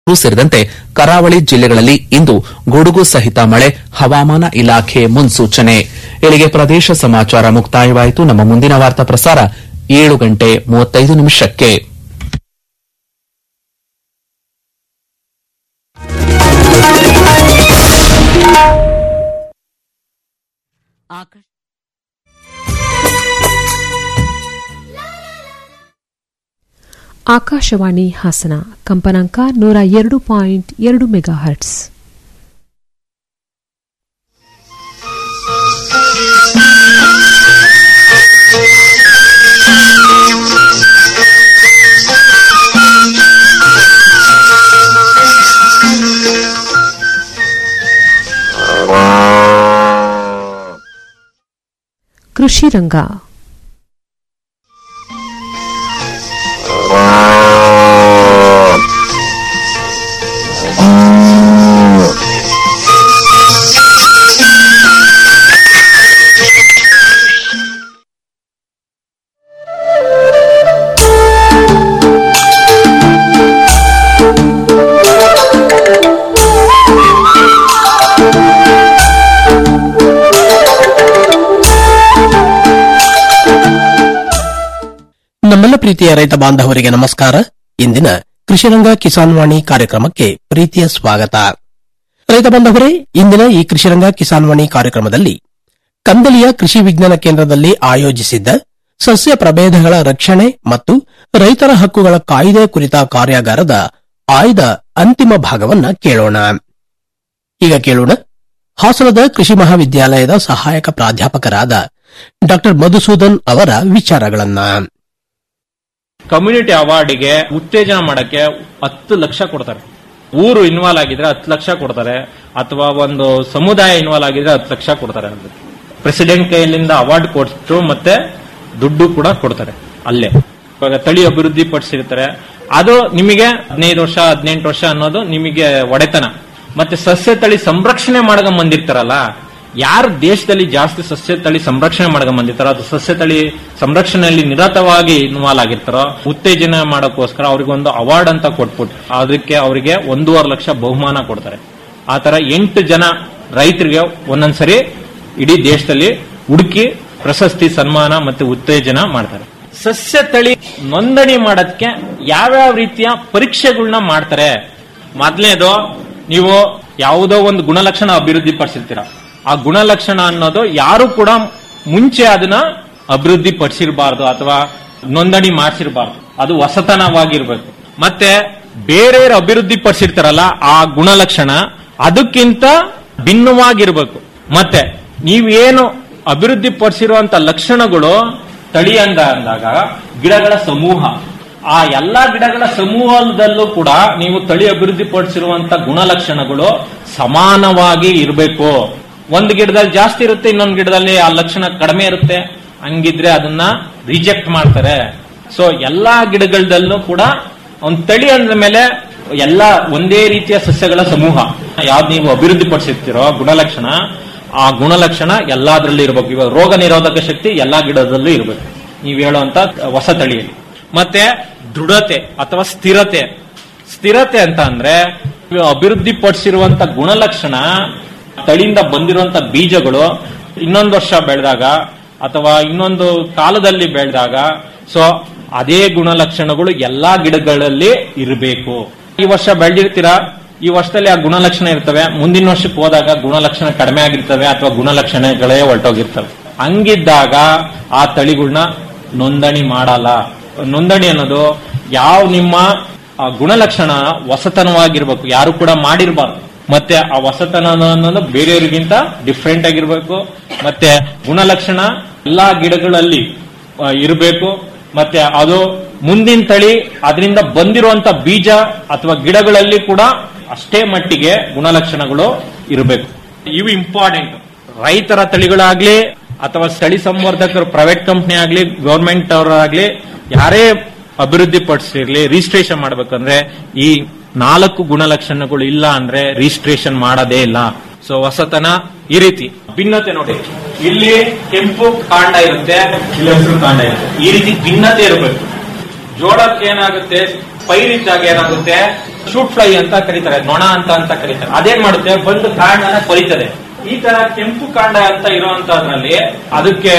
ಸೇರಿದಂತೆ ಕರಾವಳಿ ಜಿಲ್ಲೆಗಳಲ್ಲಿ ಇಂದು ಗುಡುಗು ಸಹಿತ ಮಳೆ ಹವಾಮಾನ ಇಲಾಖೆ ಮುನ್ಸೂಚನೆ ಇಲ್ಲಿಗೆ ಪ್ರದೇಶ ಸಮಾಚಾರ ಮುಕ್ತಾಯವಾಯಿತು ನಮ್ಮ ಮುಂದಿನ ವಾರ್ತಾ ಪ್ರಸಾರ ಏಳು ಗಂಟೆ ಮೂವತ್ತೈದು ನಿಮಿಷಕ್ಕೆ ಆಕಾಶ ಆಕಾಶವಾಣಿ ಹಾಸನ ಕಂಪನಾಂಕ ನೂರ ಎರಡು ಪಾಯಿಂಟ್ ಎರಡು ಮೆಗಾ ಹರ್ಟ್ಸ್ ಕೃಷಿ ರಂಗ ನಮ್ಮೆಲ್ಲ ಪ್ರೀತಿಯ ರೈತ ಬಾಂಧವರಿಗೆ ನಮಸ್ಕಾರ ಇಂದಿನ ಕೃಷಿರಂಗ ಕಿಸಾನ್ ವಾಣಿ ಕಾರ್ಯಕ್ರಮಕ್ಕೆ ಪ್ರೀತಿಯ ಸ್ವಾಗತ ರೈತ ಬಾಂಧವರೇ ಇಂದಿನ ಈ ಕೃಷಿರಂಗ ಕಿಸಾನ್ ವಾಣಿ ಕಾರ್ಯಕ್ರಮದಲ್ಲಿ ಕಂದಲಿಯ ಕೃಷಿ ವಿಜ್ಞಾನ ಕೇಂದ್ರದಲ್ಲಿ ಆಯೋಜಿಸಿದ್ದ ಸಸ್ಯ ಪ್ರಭೇದಗಳ ರಕ್ಷಣೆ ಮತ್ತು ರೈತರ ಹಕ್ಕುಗಳ ಕಾಯ್ದೆ ಕುರಿತ ಕಾರ್ಯಾಗಾರದ ಆಯ್ದ ಅಂತಿಮ ಭಾಗವನ್ನ ಕೇಳೋಣ ಈಗ ಕೇಳೋಣ ಹಾಸನದ ಕೃಷಿ ಮಹಾವಿದ್ಯಾಲಯದ ಸಹಾಯಕ ಪ್ರಾಧ್ಯಾಪಕರಾದ ಡಾ ಮಧುಸೂದನ್ ಅವರ ವಿಚಾರಗಳನ್ನ ಕಮ್ಯುನಿಟಿ ಅವಾರ್ಡ್ಗೆ ಉತ್ತೇಜನ ಮಾಡಕ್ಕೆ ಹತ್ತು ಲಕ್ಷ ಕೊಡ್ತಾರೆ ಊರು ಇನ್ವಾಲ್ವ್ ಆಗಿದ್ರೆ ಹತ್ತು ಲಕ್ಷ ಕೊಡ್ತಾರೆ ಅಥವಾ ಒಂದು ಸಮುದಾಯ ಇನ್ವಾಲ್ವ್ ಆಗಿದ್ರೆ ಹತ್ತು ಲಕ್ಷ ಕೊಡ್ತಾರೆ ಅದಕ್ಕೆ ಪ್ರೆಸಿಡೆಂಟ್ ಕೈಲಿಂದ ಅವಾರ್ಡ್ ಕೊಟ್ಟು ಮತ್ತೆ ದುಡ್ಡು ಕೂಡ ಕೊಡ್ತಾರೆ ಅಲ್ಲೇ ಇವಾಗ ತಳಿ ಅಭಿವೃದ್ಧಿ ಪಡಿಸಿರ್ತಾರೆ ಅದು ನಿಮಗೆ ಹದಿನೈದು ವರ್ಷ ಹದಿನೆಂಟು ವರ್ಷ ಅನ್ನೋದು ನಿಮಗೆ ಒಡೆತನ ಮತ್ತೆ ಸಸ್ಯ ತಳಿ ಸಂರಕ್ಷಣೆ ಮಾಡಕ ಬಂದಿರ್ತಾರಲ್ಲ ಯಾರು ದೇಶದಲ್ಲಿ ಜಾಸ್ತಿ ಸಸ್ಯ ತಳಿ ಸಂರಕ್ಷಣೆ ಮಾಡಕ ಬಂದಿರ್ತಾರೋ ಅದು ಸಸ್ಯ ತಳಿ ಸಂರಕ್ಷಣೆಯಲ್ಲಿ ನಿರತವಾಗಿ ಇನ್ವಾಲ್ವ್ ಆಗಿರ್ತಾರೋ ಉತ್ತೇಜನ ಮಾಡೋಕ್ಕೋಸ್ಕರ ಅವ್ರಿಗೆ ಒಂದು ಅವಾರ್ಡ್ ಅಂತ ಕೊಟ್ಬಿಟ್ಟು ಅದಕ್ಕೆ ಅವರಿಗೆ ಒಂದೂವರೆ ಲಕ್ಷ ಬಹುಮಾನ ಕೊಡ್ತಾರೆ ಆ ತರ ಎಂಟು ಜನ ರೈತರಿಗೆ ಒಂದೊಂದ್ಸರಿ ಇಡೀ ದೇಶದಲ್ಲಿ ಹುಡುಕಿ ಪ್ರಶಸ್ತಿ ಸನ್ಮಾನ ಮತ್ತೆ ಉತ್ತೇಜನ ಮಾಡ್ತಾರೆ ಸಸ್ಯ ತಳಿ ನೋಂದಣಿ ಮಾಡೋದಕ್ಕೆ ಯಾವ್ಯಾವ ರೀತಿಯ ಪರೀಕ್ಷೆಗಳನ್ನ ಮಾಡ್ತಾರೆ ಮೊದಲನೇದು ನೀವು ಯಾವುದೋ ಒಂದು ಗುಣಲಕ್ಷಣ ಅಭಿವೃದ್ಧಿ ಪಡಿಸಿರ್ತೀರ ಆ ಗುಣಲಕ್ಷಣ ಅನ್ನೋದು ಯಾರು ಕೂಡ ಮುಂಚೆ ಅದನ್ನ ಅಭಿವೃದ್ಧಿ ಪಡಿಸಿರಬಾರ್ದು ಅಥವಾ ನೋಂದಣಿ ಮಾಡಿಸಿರಬಾರ್ದು ಅದು ಹೊಸತನವಾಗಿರ್ಬೇಕು ಮತ್ತೆ ಬೇರೆಯವರು ಅಭಿವೃದ್ಧಿ ಪಡಿಸಿರ್ತಾರಲ್ಲ ಆ ಗುಣಲಕ್ಷಣ ಅದಕ್ಕಿಂತ ಭಿನ್ನವಾಗಿರ್ಬೇಕು ಮತ್ತೆ ನೀವೇನು ಅಭಿವೃದ್ಧಿ ಪಡಿಸಿರುವಂತ ಲಕ್ಷಣಗಳು ತಳಿ ಅಂದ ಅಂದಾಗ ಗಿಡಗಳ ಸಮೂಹ ಆ ಎಲ್ಲಾ ಗಿಡಗಳ ಸಮೂಹದಲ್ಲೂ ಕೂಡ ನೀವು ತಳಿ ಅಭಿವೃದ್ಧಿ ಪಡಿಸಿರುವಂತ ಗುಣಲಕ್ಷಣಗಳು ಸಮಾನವಾಗಿ ಇರಬೇಕು ಒಂದು ಗಿಡದಲ್ಲಿ ಜಾಸ್ತಿ ಇರುತ್ತೆ ಇನ್ನೊಂದು ಗಿಡದಲ್ಲಿ ಆ ಲಕ್ಷಣ ಕಡಿಮೆ ಇರುತ್ತೆ ಹಂಗಿದ್ರೆ ಅದನ್ನ ರಿಜೆಕ್ಟ್ ಮಾಡ್ತಾರೆ ಸೊ ಎಲ್ಲಾ ಗಿಡಗಳಲ್ಲೂ ಕೂಡ ಒಂದು ತಳಿ ಅಂದ ಮೇಲೆ ಎಲ್ಲ ಒಂದೇ ರೀತಿಯ ಸಸ್ಯಗಳ ಸಮೂಹ ಯಾವ್ದು ನೀವು ಅಭಿವೃದ್ಧಿ ಪಡಿಸಿರ್ತೀರೋ ಗುಣಲಕ್ಷಣ ಆ ಗುಣಲಕ್ಷಣ ಎಲ್ಲಾದ್ರಲ್ಲಿ ಇರಬೇಕು ಇವಾಗ ರೋಗ ನಿರೋಧಕ ಶಕ್ತಿ ಎಲ್ಲಾ ಗಿಡದಲ್ಲೂ ಇರಬೇಕು ನೀವು ಹೇಳುವಂತ ಹೊಸ ತಳಿಯಲ್ಲಿ ಮತ್ತೆ ದೃಢತೆ ಅಥವಾ ಸ್ಥಿರತೆ ಸ್ಥಿರತೆ ಅಂತ ಅಂದ್ರೆ ನೀವು ಅಭಿವೃದ್ಧಿ ಪಡಿಸಿರುವಂತ ಗುಣಲಕ್ಷಣ ತಳಿಯಿಂದ ಬಂದಿರುವಂತ ಬೀಜಗಳು ಇನ್ನೊಂದು ವರ್ಷ ಬೆಳೆದಾಗ ಅಥವಾ ಇನ್ನೊಂದು ಕಾಲದಲ್ಲಿ ಬೆಳೆದಾಗ ಸೊ ಅದೇ ಗುಣಲಕ್ಷಣಗಳು ಎಲ್ಲಾ ಗಿಡಗಳಲ್ಲಿ ಇರಬೇಕು ಈ ವರ್ಷ ಬೆಳೆದಿರ್ತೀರಾ ಈ ವರ್ಷದಲ್ಲಿ ಆ ಗುಣಲಕ್ಷಣ ಇರ್ತವೆ ಮುಂದಿನ ವರ್ಷಕ್ಕೆ ಹೋದಾಗ ಗುಣಲಕ್ಷಣ ಕಡಿಮೆ ಆಗಿರ್ತವೆ ಅಥವಾ ಗುಣಲಕ್ಷಣಗಳೇ ಹೊರಟೋಗಿರ್ತವೆ ಹಂಗಿದ್ದಾಗ ಆ ತಳಿಗಳನ್ನ ನೋಂದಣಿ ಮಾಡಲ್ಲ ನೋಂದಣಿ ಅನ್ನೋದು ಯಾವ ನಿಮ್ಮ ಆ ಗುಣಲಕ್ಷಣ ಹೊಸತನವಾಗಿರ್ಬೇಕು ಯಾರು ಕೂಡ ಮಾಡಿರಬಾರ್ದು ಮತ್ತೆ ಆ ಹೊಸತನ ಅನ್ನೋದು ಬೇರೆಯವರಿಗಿಂತ ಡಿಫ್ರೆಂಟ್ ಆಗಿರ್ಬೇಕು ಮತ್ತೆ ಗುಣಲಕ್ಷಣ ಎಲ್ಲಾ ಗಿಡಗಳಲ್ಲಿ ಇರಬೇಕು ಮತ್ತೆ ಅದು ಮುಂದಿನ ತಳಿ ಅದರಿಂದ ಬಂದಿರುವಂತ ಬೀಜ ಅಥವಾ ಗಿಡಗಳಲ್ಲಿ ಕೂಡ ಅಷ್ಟೇ ಮಟ್ಟಿಗೆ ಗುಣಲಕ್ಷಣಗಳು ಇರಬೇಕು ಇವು ಇಂಪಾರ್ಟೆಂಟ್ ರೈತರ ತಳಿಗಳಾಗ್ಲಿ ಅಥವಾ ತಳಿ ಸಂವರ್ಧಕರು ಪ್ರೈವೇಟ್ ಕಂಪ್ನಿ ಆಗ್ಲಿ ಗೌರ್ಮೆಂಟ್ ಅವರಾಗ್ಲಿ ಯಾರೇ ಅಭಿವೃದ್ಧಿ ಪಡಿಸಿರ್ಲಿ ರಿಜಿಸ್ಟ್ರೇಷನ್ ಮಾಡ್ಬೇಕಂದ್ರೆ ಈ ನಾಲ್ಕು ಗುಣಲಕ್ಷಣಗಳು ಇಲ್ಲ ಅಂದ್ರೆ ರಿಜಿಸ್ಟ್ರೇಷನ್ ಮಾಡೋದೇ ಇಲ್ಲ ಸೊ ಹೊಸತನ ಈ ರೀತಿ ಭಿನ್ನತೆ ನೋಡಿ ಇಲ್ಲಿ ಕೆಂಪು ಕಾಂಡ ಇರುತ್ತೆ ಇಲ್ಲಿ ಹಸಿರು ಕಾಂಡ ಇರುತ್ತೆ ಈ ರೀತಿ ಭಿನ್ನತೆ ಇರಬೇಕು ಜೋಳಕ್ಕೆ ಏನಾಗುತ್ತೆ ಪೈರಿದ್ದಾಗ ಏನಾಗುತ್ತೆ ಶೂಟ್ ಫ್ಲೈ ಅಂತ ಕರೀತಾರೆ ನೊಣ ಅಂತ ಅಂತ ಕರೀತಾರೆ ಅದೇನ್ ಮಾಡುತ್ತೆ ಬಂದು ಕಾಂಡನ ಕೊರಿತದೆ ಈ ತರ ಕೆಂಪು ಕಾಂಡ ಅಂತ ಇರುವಂತದ್ರಲ್ಲಿ ಅದಕ್ಕೆ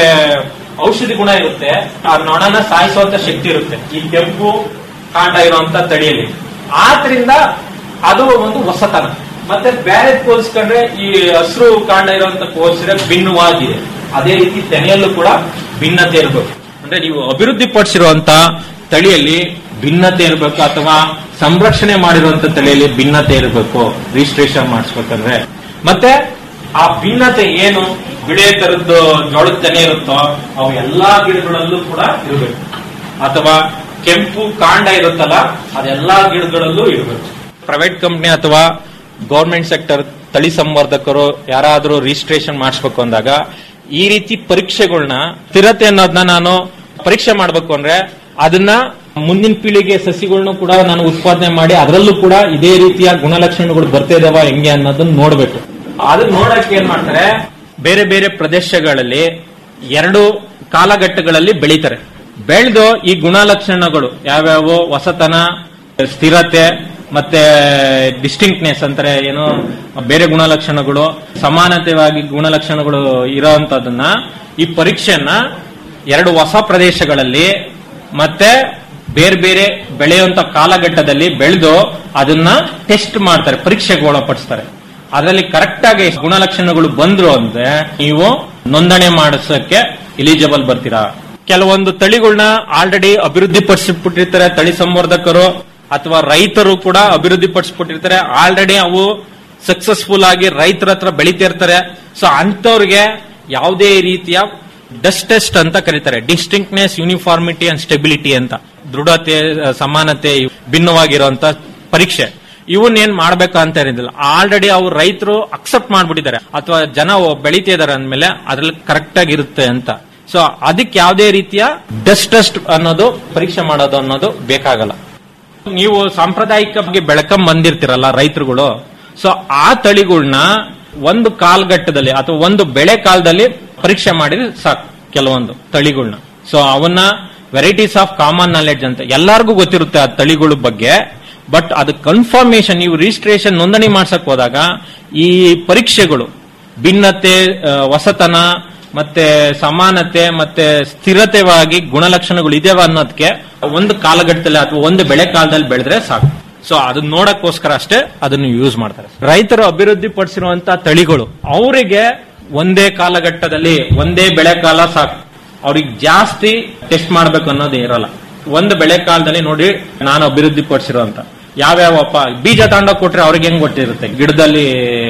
ಔಷಧಿ ಗುಣ ಇರುತ್ತೆ ಆ ನೊಣನ ಸಾಯಿಸುವಂತ ಶಕ್ತಿ ಇರುತ್ತೆ ಈ ಕೆಂಪು ಕಾಂಡ ಇರುವಂತ ತಳಿಯಲ್ಲಿ ಆದ್ರಿಂದ ಅದು ಒಂದು ಹೊಸತನ ಮತ್ತೆ ಬೇರೆ ಹೋಲಿಸ್ಕೊಂಡ್ರೆ ಈ ಹಸಿರು ಕಾಂಡ ಇರುವಂತ ಹೋಲಿಸಿದ್ರೆ ಭಿನ್ನವಾಗಿದೆ ಅದೇ ರೀತಿ ತೆನೆಯಲ್ಲೂ ಕೂಡ ಭಿನ್ನತೆ ಇರಬೇಕು ಅಂದ್ರೆ ನೀವು ಅಭಿವೃದ್ಧಿ ಪಡಿಸಿರುವಂತ ತಳಿಯಲ್ಲಿ ಭಿನ್ನತೆ ಇರಬೇಕು ಅಥವಾ ಸಂರಕ್ಷಣೆ ಮಾಡಿರುವಂತ ತಳಿಯಲ್ಲಿ ಭಿನ್ನತೆ ಇರಬೇಕು ರಿಜಿಸ್ಟ್ರೇಷನ್ ಮಾಡಿಸ್ಬೇಕಂದ್ರೆ ಮತ್ತೆ ಆ ಭಿನ್ನತೆ ಏನು ಬಿಳೆ ತರದ್ದು ಜೋಳದ ತೆನೆ ಇರುತ್ತೋ ಅವು ಎಲ್ಲಾ ಗಿಡಗಳಲ್ಲೂ ಕೂಡ ಇರಬೇಕು ಅಥವಾ ಕೆಂಪು ಕಾಂಡ ಇರುತ್ತಲ್ಲ ಅದೆಲ್ಲಾ ಗಿಡಗಳಲ್ಲೂ ಇರಬೇಕು ಪ್ರೈವೇಟ್ ಕಂಪ್ನಿ ಅಥವಾ ಗೌರ್ಮೆಂಟ್ ಸೆಕ್ಟರ್ ತಳಿ ಸಂವರ್ಧಕರು ಯಾರಾದ್ರೂ ರಿಜಿಸ್ಟ್ರೇಷನ್ ಮಾಡಿಸ್ಬೇಕು ಅಂದಾಗ ಈ ರೀತಿ ಪರೀಕ್ಷೆಗಳನ್ನ ಸ್ಥಿರತೆ ಅನ್ನೋದನ್ನ ನಾನು ಪರೀಕ್ಷೆ ಮಾಡ್ಬೇಕು ಅಂದ್ರೆ ಅದನ್ನ ಮುಂದಿನ ಪೀಳಿಗೆ ಸಸಿಗಳನ್ನ ಕೂಡ ನಾನು ಉತ್ಪಾದನೆ ಮಾಡಿ ಅದರಲ್ಲೂ ಕೂಡ ಇದೇ ರೀತಿಯ ಗುಣಲಕ್ಷಣಗಳು ಬರ್ತಾ ಇದಾವ ಹೆಂಗೆ ಅನ್ನೋದನ್ನ ನೋಡ್ಬೇಕು ಅದನ್ನ ನೋಡಕ್ಕೆ ಏನ್ ಮಾಡ್ತಾರೆ ಬೇರೆ ಬೇರೆ ಪ್ರದೇಶಗಳಲ್ಲಿ ಎರಡು ಕಾಲಘಟ್ಟಗಳಲ್ಲಿ ಬೆಳೀತಾರೆ ಬೆಳೆದು ಈ ಗುಣಲಕ್ಷಣಗಳು ಯಾವ್ಯಾವು ಹೊಸತನ ಸ್ಥಿರತೆ ಮತ್ತೆ ಡಿಸ್ಟಿಂಕ್ಟ್ನೆಸ್ ಅಂತಾರೆ ಏನು ಬೇರೆ ಗುಣಲಕ್ಷಣಗಳು ಸಮಾನತೆವಾಗಿ ಗುಣಲಕ್ಷಣಗಳು ಇರೋಂಥದನ್ನ ಈ ಪರೀಕ್ಷೆಯನ್ನ ಎರಡು ಹೊಸ ಪ್ರದೇಶಗಳಲ್ಲಿ ಮತ್ತೆ ಬೇರೆ ಬೇರೆ ಬೆಳೆಯುವಂತ ಕಾಲಘಟ್ಟದಲ್ಲಿ ಬೆಳೆದು ಅದನ್ನ ಟೆಸ್ಟ್ ಮಾಡ್ತಾರೆ ಪರೀಕ್ಷೆಗೆ ಒಳಪಡಿಸ್ತಾರೆ ಅದರಲ್ಲಿ ಕರೆಕ್ಟ್ ಆಗಿ ಗುಣಲಕ್ಷಣಗಳು ಬಂದ್ರು ಅಂದ್ರೆ ನೀವು ನೋಂದಣಿ ಮಾಡಿಸೋಕೆ ಎಲಿಜಿಬಲ್ ಬರ್ತೀರಾ ಕೆಲವೊಂದು ತಳಿಗಳನ್ನ ಆಲ್ರೆಡಿ ಅಭಿವೃದ್ಧಿ ಪಡಿಸಿಬಿಟ್ಟಿರ್ತಾರೆ ತಳಿ ಸಂವರ್ಧಕರು ಅಥವಾ ರೈತರು ಕೂಡ ಅಭಿವೃದ್ಧಿ ಪಡಿಸ್ಬಿಟ್ಟಿರ್ತಾರೆ ಆಲ್ರೆಡಿ ಅವು ಸಕ್ಸಸ್ಫುಲ್ ಆಗಿ ರೈತರ ಹತ್ರ ಬೆಳಿತಿರ್ತಾರೆ ಸೊ ಅಂತವ್ರಿಗೆ ಯಾವುದೇ ರೀತಿಯ ಡಸ್ಟ್ ಟೆಸ್ಟ್ ಅಂತ ಕರೀತಾರೆ ಡಿಸ್ಟಿಂಕ್ಟ್ನೆಸ್ ಯೂನಿಫಾರ್ಮಿಟಿ ಅಂಡ್ ಸ್ಟೆಬಿಲಿಟಿ ಅಂತ ದೃಢತೆ ಸಮಾನತೆ ಭಿನ್ನವಾಗಿರುವಂತ ಪರೀಕ್ಷೆ ಇವನ್ನೇನ್ ಮಾಡ್ಬೇಕು ಅಂತ ಏನಿಲ್ಲ ಆಲ್ರೆಡಿ ಅವ್ರು ರೈತರು ಅಕ್ಸೆಪ್ಟ್ ಮಾಡ್ಬಿಟ್ಟಿದ್ದಾರೆ ಅಥವಾ ಜನ ಬೆಳಿತಿದ್ದಾರೆ ಅಂದ್ಮೇಲೆ ಅದ್ರಲ್ಲಿ ಕರೆಕ್ಟ್ ಆಗಿರುತ್ತೆ ಅಂತ ಸೊ ಅದಕ್ಕೆ ಯಾವುದೇ ರೀತಿಯ ಡಸ್ಟ್ ಟೆಸ್ಟ್ ಅನ್ನೋದು ಪರೀಕ್ಷೆ ಮಾಡೋದು ಅನ್ನೋದು ಬೇಕಾಗಲ್ಲ ನೀವು ಸಾಂಪ್ರದಾಯಿಕವಾಗಿ ಬೆಳಕಂಬ ಬಂದಿರ್ತಿರಲ್ಲ ರೈತರುಗಳು ಸೊ ಆ ತಳಿಗಳನ್ನ ಒಂದು ಕಾಲಘಟ್ಟದಲ್ಲಿ ಅಥವಾ ಒಂದು ಬೆಳೆ ಕಾಲದಲ್ಲಿ ಪರೀಕ್ಷೆ ಮಾಡಿದ್ರೆ ಸಾಕು ಕೆಲವೊಂದು ತಳಿಗಳನ್ನ ಸೊ ಅವನ್ನ ವೆರೈಟೀಸ್ ಆಫ್ ಕಾಮನ್ ನಾಲೆಡ್ಜ್ ಅಂತ ಎಲ್ಲರಿಗೂ ಗೊತ್ತಿರುತ್ತೆ ಆ ತಳಿಗಳ ಬಗ್ಗೆ ಬಟ್ ಅದು ಕನ್ಫರ್ಮೇಶನ್ ನೀವು ರಿಜಿಸ್ಟ್ರೇಷನ್ ನೋಂದಣಿ ಮಾಡ್ಸಕ್ ಹೋದಾಗ ಈ ಪರೀಕ್ಷೆಗಳು ಭಿನ್ನತೆ ಆ, ಹೊಸತನ ಮತ್ತೆ ಸಮಾನತೆ ಮತ್ತೆ ಸ್ಥಿರತೆವಾಗಿ ಗುಣಲಕ್ಷಣಗಳು ಇದಾವ ಅನ್ನೋದಕ್ಕೆ ಒಂದು ಕಾಲಘಟ್ಟದಲ್ಲಿ ಅಥವಾ ಒಂದು ಬೆಳೆ ಕಾಲದಲ್ಲಿ ಬೆಳೆದ್ರೆ ಸಾಕು ಸೊ ಅದನ್ನ ನೋಡಕ್ಕೋಸ್ಕರ ಅಷ್ಟೇ ಅದನ್ನು ಯೂಸ್ ಮಾಡ್ತಾರೆ ರೈತರು ಅಭಿವೃದ್ಧಿ ಪಡಿಸಿರುವಂತ ತಳಿಗಳು ಅವರಿಗೆ ಒಂದೇ ಕಾಲಘಟ್ಟದಲ್ಲಿ ಒಂದೇ ಬೆಳೆ ಕಾಲ ಸಾಕು ಅವ್ರಿಗೆ ಜಾಸ್ತಿ ಟೆಸ್ಟ್ ಮಾಡ್ಬೇಕು ಅನ್ನೋದು ಇರಲ್ಲ ಒಂದು ಬೆಳೆ ಕಾಲದಲ್ಲಿ ನೋಡಿ ನಾನು ಅಭಿವೃದ್ಧಿ ಪಡಿಸಿರುವಂತ ಯಾವ್ಯಾವಪ್ಪ ಬೀಜ ತಗೊಂಡೋಗ್ ಕೊಟ್ರೆ ಅವ್ರಿಗೆ ಹೆಂಗ್ ಗೊತ್ತಿರುತ್ತೆ ಗಿಡದಲ್ಲಿ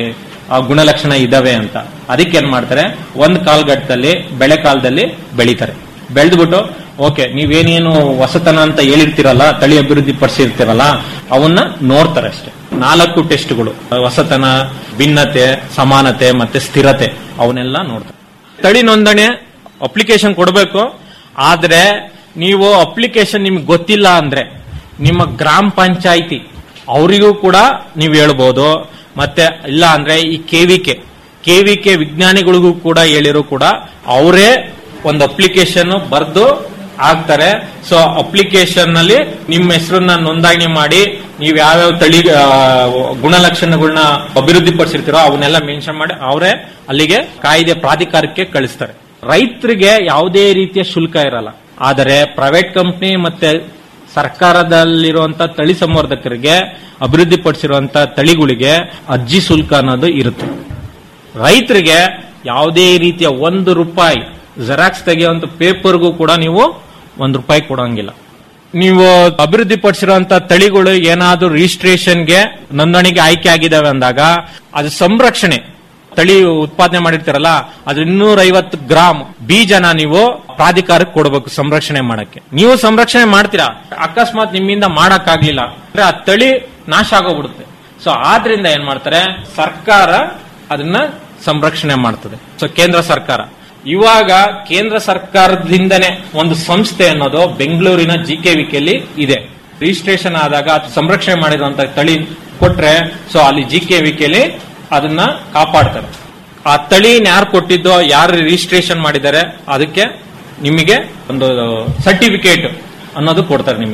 ಆ ಗುಣಲಕ್ಷಣ ಇದಾವೆ ಅಂತ ಅದಕ್ಕೆ ಏನ್ ಮಾಡ್ತಾರೆ ಒಂದ್ ಕಾಲಘಟ್ಟದಲ್ಲಿ ಬೆಳೆ ಕಾಲದಲ್ಲಿ ಬೆಳಿತಾರೆ ಬೆಳೆದ್ಬಿಟ್ಟು ಓಕೆ ನೀವೇನೇನು ಹೊಸತನ ಅಂತ ಹೇಳಿರ್ತೀರಲ್ಲ ತಳಿ ಅಭಿವೃದ್ಧಿ ಪಡಿಸಿರ್ತೀರಲ್ಲ ಅವನ್ನ ನೋಡ್ತಾರೆ ಅಷ್ಟೇ ನಾಲ್ಕು ಟೆಸ್ಟ್ಗಳು ಹೊಸತನ ಭಿನ್ನತೆ ಸಮಾನತೆ ಮತ್ತೆ ಸ್ಥಿರತೆ ಅವನ್ನೆಲ್ಲ ನೋಡ್ತಾರೆ ತಳಿ ನೋಂದಣಿ ಅಪ್ಲಿಕೇಶನ್ ಕೊಡಬೇಕು ಆದ್ರೆ ನೀವು ಅಪ್ಲಿಕೇಶನ್ ನಿಮ್ಗೆ ಗೊತ್ತಿಲ್ಲ ಅಂದ್ರೆ ನಿಮ್ಮ ಗ್ರಾಮ ಪಂಚಾಯಿತಿ ಅವರಿಗೂ ಕೂಡ ನೀವು ಹೇಳ್ಬೋದು ಮತ್ತೆ ಇಲ್ಲ ಅಂದ್ರೆ ಈ ಕೆವಿಕೆ ಕೆವಿಕೆ ವಿಜ್ಞಾನಿಗಳಿಗೂ ಕೂಡ ಹೇಳಿರು ಕೂಡ ಅವರೇ ಒಂದು ಅಪ್ಲಿಕೇಶನ್ ಬರೆದು ಹಾಕ್ತಾರೆ ಸೊ ಅಪ್ಲಿಕೇಶನ್ ನಲ್ಲಿ ನಿಮ್ಮ ಹೆಸರನ್ನ ನೋಂದಣಿ ಮಾಡಿ ನೀವು ಯಾವ್ಯಾವ ತಳಿ ಆ, ಗುಣಲಕ್ಷಣಗಳನ್ನ ಅಭಿವೃದ್ಧಿ ಪಡಿಸಿರ್ತೀರೋ ಅವನ್ನೆಲ್ಲ ಮೆನ್ಷನ್ ಮಾಡಿ ಅವರೇ ಅಲ್ಲಿಗೆ ಕಾಯ್ದೆ ಪ್ರಾಧಿಕಾರಕ್ಕೆ ಕಳಿಸ್ತಾರೆ ರೈತರಿಗೆ ಯಾವುದೇ ರೀತಿಯ ಶುಲ್ಕ ಇರಲ್ಲ ಆದರೆ ಪ್ರೈವೇಟ್ ಕಂಪ್ನಿ ಮತ್ತೆ ಸರ್ಕಾರದಲ್ಲಿರುವಂತ ತಳಿ ಸಂವರ್ಧಕರಿಗೆ ಅಭಿವೃದ್ಧಿ ಪಡಿಸಿರುವಂತ ತಳಿಗಳಿಗೆ ಅರ್ಜಿ ಶುಲ್ಕ ಅನ್ನೋದು ಇರುತ್ತೆ ರೈತರಿಗೆ ಯಾವುದೇ ರೀತಿಯ ಒಂದು ರೂಪಾಯಿ ಜೆರಾಕ್ಸ್ ತೆಗೆಯುವಂತ ಪೇಪರ್ಗೂ ಕೂಡ ನೀವು ಒಂದು ರೂಪಾಯಿ ಕೊಡೋಂಗಿಲ್ಲ ನೀವು ಅಭಿವೃದ್ಧಿ ಪಡಿಸಿರುವಂತ ತಳಿಗಳು ಏನಾದ್ರೂ ರಿಜಿಸ್ಟ್ರೇಷನ್ಗೆ ನೋಂದಣಿಗೆ ಆಯ್ಕೆ ಆಗಿದಾವೆ ಅಂದಾಗ ಅದು ಸಂರಕ್ಷಣೆ ತಳಿ ಉತ್ಪಾದನೆ ಮಾಡಿರ್ತೀರಲ್ಲ ಅದು ಇನ್ನೂರ ಐವತ್ತು ಗ್ರಾಮ್ ಬೀಜನ ನೀವು ಪ್ರಾಧಿಕಾರಕ್ಕೆ ಕೊಡಬೇಕು ಸಂರಕ್ಷಣೆ ಮಾಡಕ್ಕೆ ನೀವು ಸಂರಕ್ಷಣೆ ಮಾಡ್ತೀರಾ ಅಕಸ್ಮಾತ್ ನಿಮ್ಮಿಂದ ಮಾಡಕ್ಕಾಗ್ಲಿಲ್ಲ ಅಂದ್ರೆ ಆ ತಳಿ ನಾಶ ಆಗೋಗ್ಬಿಡುತ್ತೆ ಸೊ ಆದ್ರಿಂದ ಏನ್ ಮಾಡ್ತಾರೆ ಸರ್ಕಾರ ಅದನ್ನ ಸಂರಕ್ಷಣೆ ಮಾಡ್ತದೆ ಸೊ ಕೇಂದ್ರ ಸರ್ಕಾರ ಇವಾಗ ಕೇಂದ್ರ ಸರ್ಕಾರದಿಂದನೇ ಒಂದು ಸಂಸ್ಥೆ ಅನ್ನೋದು ಬೆಂಗಳೂರಿನ ಜಿ ಕೆ ವಿಕೆಯಲ್ಲಿ ಇದೆ ರಿಜಿಸ್ಟ್ರೇಷನ್ ಆದಾಗ ಅದು ಸಂರಕ್ಷಣೆ ಮಾಡಿರುವಂತ ತಳಿ ಕೊಟ್ರೆ ಸೊ ಅಲ್ಲಿ ಜಿ ಕೆ ವಿಕೆಯಲ್ಲಿ ಅದನ್ನ ಕಾಪಾಡ್ತಾರೆ ಆ ತಳಿನ ಯಾರು ಕೊಟ್ಟಿದ್ದೋ ಯಾರು ರಿಜಿಸ್ಟ್ರೇಷನ್ ಮಾಡಿದ್ದಾರೆ ಅದಕ್ಕೆ ನಿಮಗೆ ಒಂದು ಸರ್ಟಿಫಿಕೇಟ್ ಅನ್ನೋದು ಕೊಡ್ತಾರೆ ನಿಮಗೆ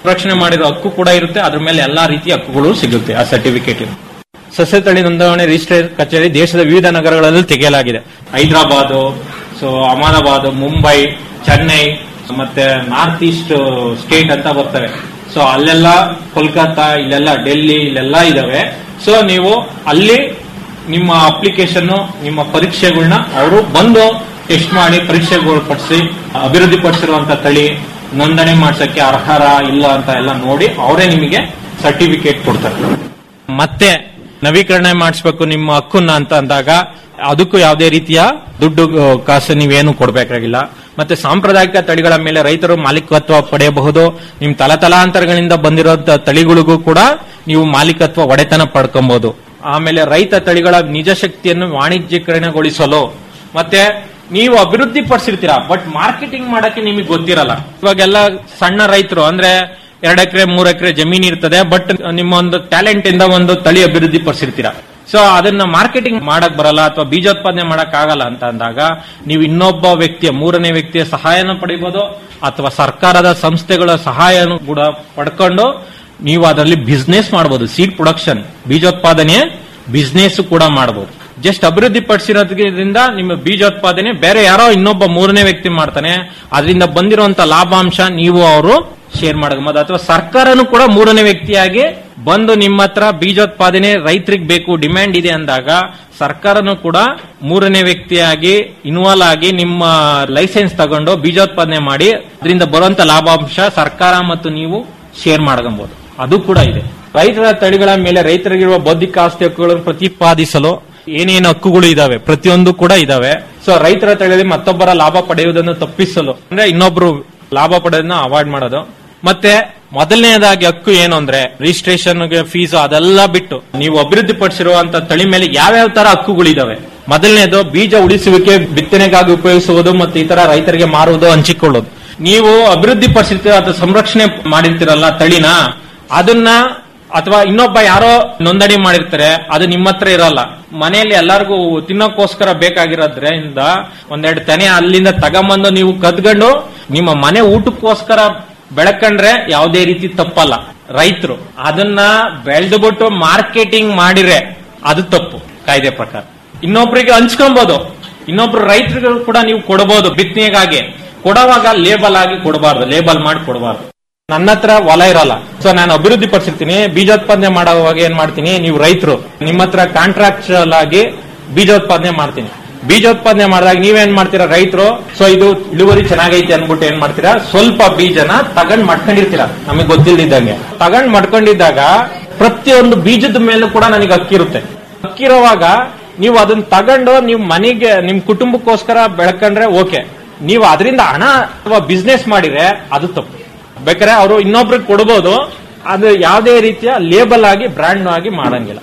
ಸಂರಕ್ಷಣೆ ಮಾಡಿರೋ ಹಕ್ಕು ಕೂಡ ಇರುತ್ತೆ ಅದ್ರ ಮೇಲೆ ಎಲ್ಲಾ ರೀತಿಯ ಹಕ್ಕುಗಳು ಸಿಗುತ್ತೆ ಆ ಸರ್ಟಿಫಿಕೇಟ್ ಸಸ್ಯ ತಳಿ ನೋಂದಣಿ ರಿಜಿಸ್ಟ್ರೇಷನ್ ಕಚೇರಿ ದೇಶದ ವಿವಿಧ ನಗರಗಳಲ್ಲಿ ತೆಗೆಯಲಾಗಿದೆ ಹೈದರಾಬಾದ್ ಸೊ ಅಹಮದಾಬಾದ್ ಮುಂಬೈ ಚೆನ್ನೈ ಮತ್ತೆ ನಾರ್ತ್ ಈಸ್ಟ್ ಸ್ಟೇಟ್ ಅಂತ ಬರ್ತವೆ ಸೊ ಅಲ್ಲೆಲ್ಲ ಕೋಲ್ಕತ್ತಾ ಇಲ್ಲೆಲ್ಲ ಡೆಲ್ಲಿ ಇಲ್ಲೆಲ್ಲ ಇದಾವೆ ಸೊ ನೀವು ಅಲ್ಲಿ ನಿಮ್ಮ ಅಪ್ಲಿಕೇಶನ್ ನಿಮ್ಮ ಪರೀಕ್ಷೆಗಳನ್ನ ಅವರು ಬಂದು ಟೆಸ್ಟ್ ಮಾಡಿ ಪರೀಕ್ಷೆಗಳು ಪಡಿಸಿ ಅಭಿವೃದ್ಧಿ ಪಡಿಸಿರುವಂತ ತಳಿ ನೋಂದಣಿ ಮಾಡ್ಸಕ್ಕೆ ಅರ್ಹರ ಇಲ್ಲ ಅಂತ ಎಲ್ಲ ನೋಡಿ ಅವರೇ ನಿಮಗೆ ಸರ್ಟಿಫಿಕೇಟ್ ಕೊಡ್ತಾರೆ ಮತ್ತೆ ನವೀಕರಣ ಮಾಡಿಸ್ಬೇಕು ನಿಮ್ಮ ಹಕ್ಕನ್ನ ಅಂತ ಅಂದಾಗ ಅದಕ್ಕೂ ಯಾವುದೇ ರೀತಿಯ ದುಡ್ಡು ಆ, ಕಾಸು ನೀವೇನು ಕೊಡಬೇಕಾಗಿಲ್ಲ ಮತ್ತೆ ಸಾಂಪ್ರದಾಯಿಕ ತಳಿಗಳ ಮೇಲೆ ರೈತರು ಮಾಲೀಕತ್ವ ಪಡೆಯಬಹುದು ನಿಮ್ ತಲತಲಾಂತರಗಳಿಂದ ಬಂದಿರೋ ತಳಿಗಳಿಗೂ ಕೂಡ ನೀವು ಮಾಲೀಕತ್ವ ಒಡೆತನ ಪಡ್ಕೊಬಹುದು ಆಮೇಲೆ ರೈತ ತಳಿಗಳ ನಿಜ ಶಕ್ತಿಯನ್ನು ವಾಣಿಜ್ಯೀಕರಣಗೊಳಿಸಲು ಮತ್ತೆ ನೀವು ಅಭಿವೃದ್ಧಿ ಪಡಿಸಿರ್ತೀರಾ ಬಟ್ ಮಾರ್ಕೆಟಿಂಗ್ ಮಾಡಕ್ಕೆ ನಿಮಗೆ ಗೊತ್ತಿರಲ್ಲ ಇವಾಗೆಲ್ಲ ಸಣ್ಣ ರೈತರು ಅಂದ್ರೆ ಎರಡ್ ಎಕರೆ ಮೂರ್ ಎಕರೆ ಜಮೀನ್ ಇರ್ತದೆ ಬಟ್ ನಿಮ್ಮ ಒಂದು ಟ್ಯಾಲೆಂಟ್ ಇಂದ ಒಂದು ತಳಿ ಅಭಿವೃದ್ಧಿ ಪಡಿಸಿರ್ತೀರಾ ಸೊ ಅದನ್ನ ಮಾರ್ಕೆಟಿಂಗ್ ಮಾಡಕ್ ಬರಲ್ಲ ಅಥವಾ ಬೀಜೋತ್ಪಾದನೆ ಮಾಡಕ್ ಆಗಲ್ಲ ಅಂತ ಅಂದಾಗ ನೀವು ಇನ್ನೊಬ್ಬ ವ್ಯಕ್ತಿಯ ಮೂರನೇ ವ್ಯಕ್ತಿಯ ಸಹಾಯನ ಪಡಿಬಹುದು ಅಥವಾ ಸರ್ಕಾರದ ಸಂಸ್ಥೆಗಳ ಸಹಾಯನೂ ಕೂಡ ಪಡ್ಕೊಂಡು ನೀವು ಅದರಲ್ಲಿ ಬಿಸ್ನೆಸ್ ಮಾಡಬಹುದು ಸೀಡ್ ಪ್ರೊಡಕ್ಷನ್ ಬೀಜೋತ್ಪಾದನೆ ಬಿಸ್ನೆಸ್ ಕೂಡ ಮಾಡಬಹುದು ಜಸ್ಟ್ ಅಭಿವೃದ್ಧಿ ಪಡಿಸಿರೋದ್ರಿಂದ ನಿಮ್ಮ ಬೀಜೋತ್ಪಾದನೆ ಬೇರೆ ಯಾರೋ ಇನ್ನೊಬ್ಬ ಮೂರನೇ ವ್ಯಕ್ತಿ ಮಾಡ್ತಾನೆ ಅದರಿಂದ ಬಂದಿರುವಂತ ಲಾಭಾಂಶ ನೀವು ಅವರು ಶೇರ್ ಮಾಡಬಹುದು ಅಥವಾ ಸರ್ಕಾರನು ಕೂಡ ಮೂರನೇ ವ್ಯಕ್ತಿಯಾಗಿ ಬಂದು ನಿಮ್ಮ ಹತ್ರ ಬೀಜೋತ್ಪಾದನೆ ರೈತರಿಗೆ ಬೇಕು ಡಿಮ್ಯಾಂಡ್ ಇದೆ ಅಂದಾಗ ಸರ್ಕಾರನು ಕೂಡ ಮೂರನೇ ವ್ಯಕ್ತಿಯಾಗಿ ಇನ್ವಾಲ್ವ್ ಆಗಿ ನಿಮ್ಮ ಲೈಸೆನ್ಸ್ ತಗೊಂಡು ಬೀಜೋತ್ಪಾದನೆ ಮಾಡಿ ಅದರಿಂದ ಬರುವಂತ ಲಾಭಾಂಶ ಸರ್ಕಾರ ಮತ್ತು ನೀವು ಶೇರ್ ಮಾಡ್ಕೊಬಹುದು ಅದು ಕೂಡ ಇದೆ ರೈತರ ತಳಿಗಳ ಮೇಲೆ ರೈತರಿಗಿರುವ ಬೌದ್ಧಿಕ ಆಸ್ತಿ ಹಕ್ಕುಗಳನ್ನು ಪ್ರತಿಪಾದಿಸಲು ಏನೇನು ಹಕ್ಕುಗಳು ಇದಾವೆ ಪ್ರತಿಯೊಂದು ಕೂಡ ಇದಾವೆ ಸೊ ರೈತರ ತಳಿಯಲ್ಲಿ ಮತ್ತೊಬ್ಬರ ಲಾಭ ಪಡೆಯುವುದನ್ನು ತಪ್ಪಿಸಲು ಅಂದ್ರೆ ಇನ್ನೊಬ್ರು ಲಾಭ ಪಡೆಯೋದನ್ನ ಅವಾಯ್ಡ್ ಮಾಡೋದು ಮತ್ತೆ ಮೊದಲನೇದಾಗಿ ಹಕ್ಕು ಏನು ಅಂದ್ರೆ ರಿಜಿಸ್ಟ್ರೇಷನ್ ಫೀಸ್ ಅದೆಲ್ಲ ಬಿಟ್ಟು ನೀವು ಅಭಿವೃದ್ಧಿ ಪಡಿಸಿರುವಂತ ತಳಿ ಮೇಲೆ ಯಾವ್ಯಾವ ತರ ಹಕ್ಕುಗಳಿದಾವೆ ಮೊದಲನೇದು ಬೀಜ ಉಳಿಸುವಿಕೆ ಬಿತ್ತನೆಗಾಗಿ ಉಪಯೋಗಿಸುವುದು ಮತ್ತು ಇತರ ರೈತರಿಗೆ ಮಾರುವುದು ಹಂಚಿಕೊಳ್ಳೋದು ನೀವು ಅಭಿವೃದ್ಧಿ ಪಡಿಸಿರ್ತೀರ ಅಥವಾ ಸಂರಕ್ಷಣೆ ಮಾಡಿರ್ತೀರಲ್ಲ ತಳಿನ ಅದನ್ನ ಅಥವಾ ಇನ್ನೊಬ್ಬ ಯಾರೋ ನೋಂದಣಿ ಮಾಡಿರ್ತಾರೆ ಅದು ನಿಮ್ಮ ಹತ್ರ ಇರಲ್ಲ ಮನೆಯಲ್ಲಿ ಎಲ್ಲರಿಗೂ ತಿನ್ನೋಕ್ಕೋಸ್ಕರ ಬೇಕಾಗಿರೋದ್ರಿಂದ ಒಂದೆರಡು ತೆನೆ ಅಲ್ಲಿಂದ ತಗೊಂಬಂದು ನೀವು ಕದ್ಕೊಂಡು ನಿಮ್ಮ ಮನೆ ಊಟಕ್ಕೋಸ್ಕರ ಬೆಳಕಂಡ್ರೆ ಯಾವುದೇ ರೀತಿ ತಪ್ಪಲ್ಲ ರೈತರು ಅದನ್ನ ಬೆಳೆದ್ಬಿಟ್ಟು ಮಾರ್ಕೆಟಿಂಗ್ ಮಾಡಿದ್ರೆ ಅದು ತಪ್ಪು ಕಾಯ್ದೆ ಪ್ರಕಾರ ಇನ್ನೊಬ್ರಿಗೆ ಹಂಚ್ಕೊಬಹುದು ಇನ್ನೊಬ್ರು ರೈತರಿಗೂ ಕೂಡ ನೀವು ಕೊಡಬಹುದು ಬಿತ್ತನೆಗಾಗಿ ಕೊಡುವಾಗ ಲೇಬಲ್ ಆಗಿ ಕೊಡಬಾರ್ದು ಲೇಬಲ್ ಮಾಡಿ ಕೊಡಬಾರ್ದು ನನ್ನ ಹತ್ರ ಹೊಲ ಇರಲ್ಲ ಸೊ ನಾನು ಅಭಿವೃದ್ಧಿ ಪಡಿಸಿರ್ತೀನಿ ಬೀಜೋತ್ಪಾದನೆ ಮಾಡುವಾಗ ಏನ್ ಮಾಡ್ತೀನಿ ನೀವು ರೈತರು ನಿಮ್ಮ ಹತ್ರ ಕಾಂಟ್ರಾಕ್ಚುಯಲ್ ಆಗಿ ಬೀಜೋತ್ಪಾದನೆ ಮಾಡ್ತೀನಿ ಬೀಜೋತ್ಪಾದನೆ ಮಾಡಿದಾಗ ನೀವೇನ್ ಮಾಡ್ತೀರಾ ರೈತರು ಸೊ ಇದು ಇಳುವರಿ ಚೆನ್ನಾಗೈತೆ ಅನ್ಬಿಟ್ಟು ಏನ್ ಮಾಡ್ತೀರಾ ಸ್ವಲ್ಪ ಬೀಜನ ತಗೊಂಡ್ ಮಾಡ್ಕೊಂಡಿರ್ತೀರಾ ನಮಗೆ ಗೊತ್ತಿಲ್ದಿದ್ದಂಗೆ ತಗೊಂಡ್ ಮಾಡ್ಕೊಂಡಿದ್ದಾಗ ಪ್ರತಿಯೊಂದು ಬೀಜದ ಮೇಲೂ ಕೂಡ ನನಗೆ ಅಕ್ಕಿರುತ್ತೆ ಅಕ್ಕಿರುವಾಗ ನೀವು ಅದನ್ನ ತಗೊಂಡು ನೀವು ಮನೆಗೆ ನಿಮ್ ಕುಟುಂಬಕ್ಕೋಸ್ಕರ ಬೆಳ್ಕೊಂಡ್ರೆ ಓಕೆ ನೀವು ಅದರಿಂದ ಹಣ ಅಥವಾ ಬಿಸ್ನೆಸ್ ಮಾಡಿದ್ರೆ ಅದು ತಪ್ಪು ಬೇಕಾದ್ರೆ ಅವರು ಇನ್ನೊಬ್ರಿಗೆ ಕೊಡಬಹುದು ಅದು ಯಾವುದೇ ರೀತಿಯ ಲೇಬಲ್ ಆಗಿ ಬ್ರ್ಯಾಂಡ್ ಆಗಿ ಮಾಡಂಗಿಲ್ಲ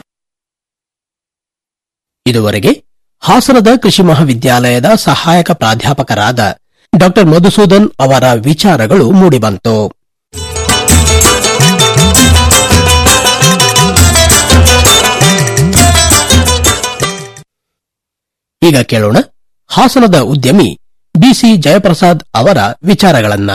ಇದುವರೆಗೆ ಹಾಸನದ ಕೃಷಿ ಮಹಾವಿದ್ಯಾಲಯದ ಸಹಾಯಕ ಪ್ರಾಧ್ಯಾಪಕರಾದ ಡಾ ಮಧುಸೂದನ್ ಅವರ ವಿಚಾರಗಳು ಮೂಡಿಬಂತು ಈಗ ಕೇಳೋಣ ಹಾಸನದ ಉದ್ಯಮಿ ಬಿಸಿ ಜಯಪ್ರಸಾದ್ ಅವರ ವಿಚಾರಗಳನ್ನ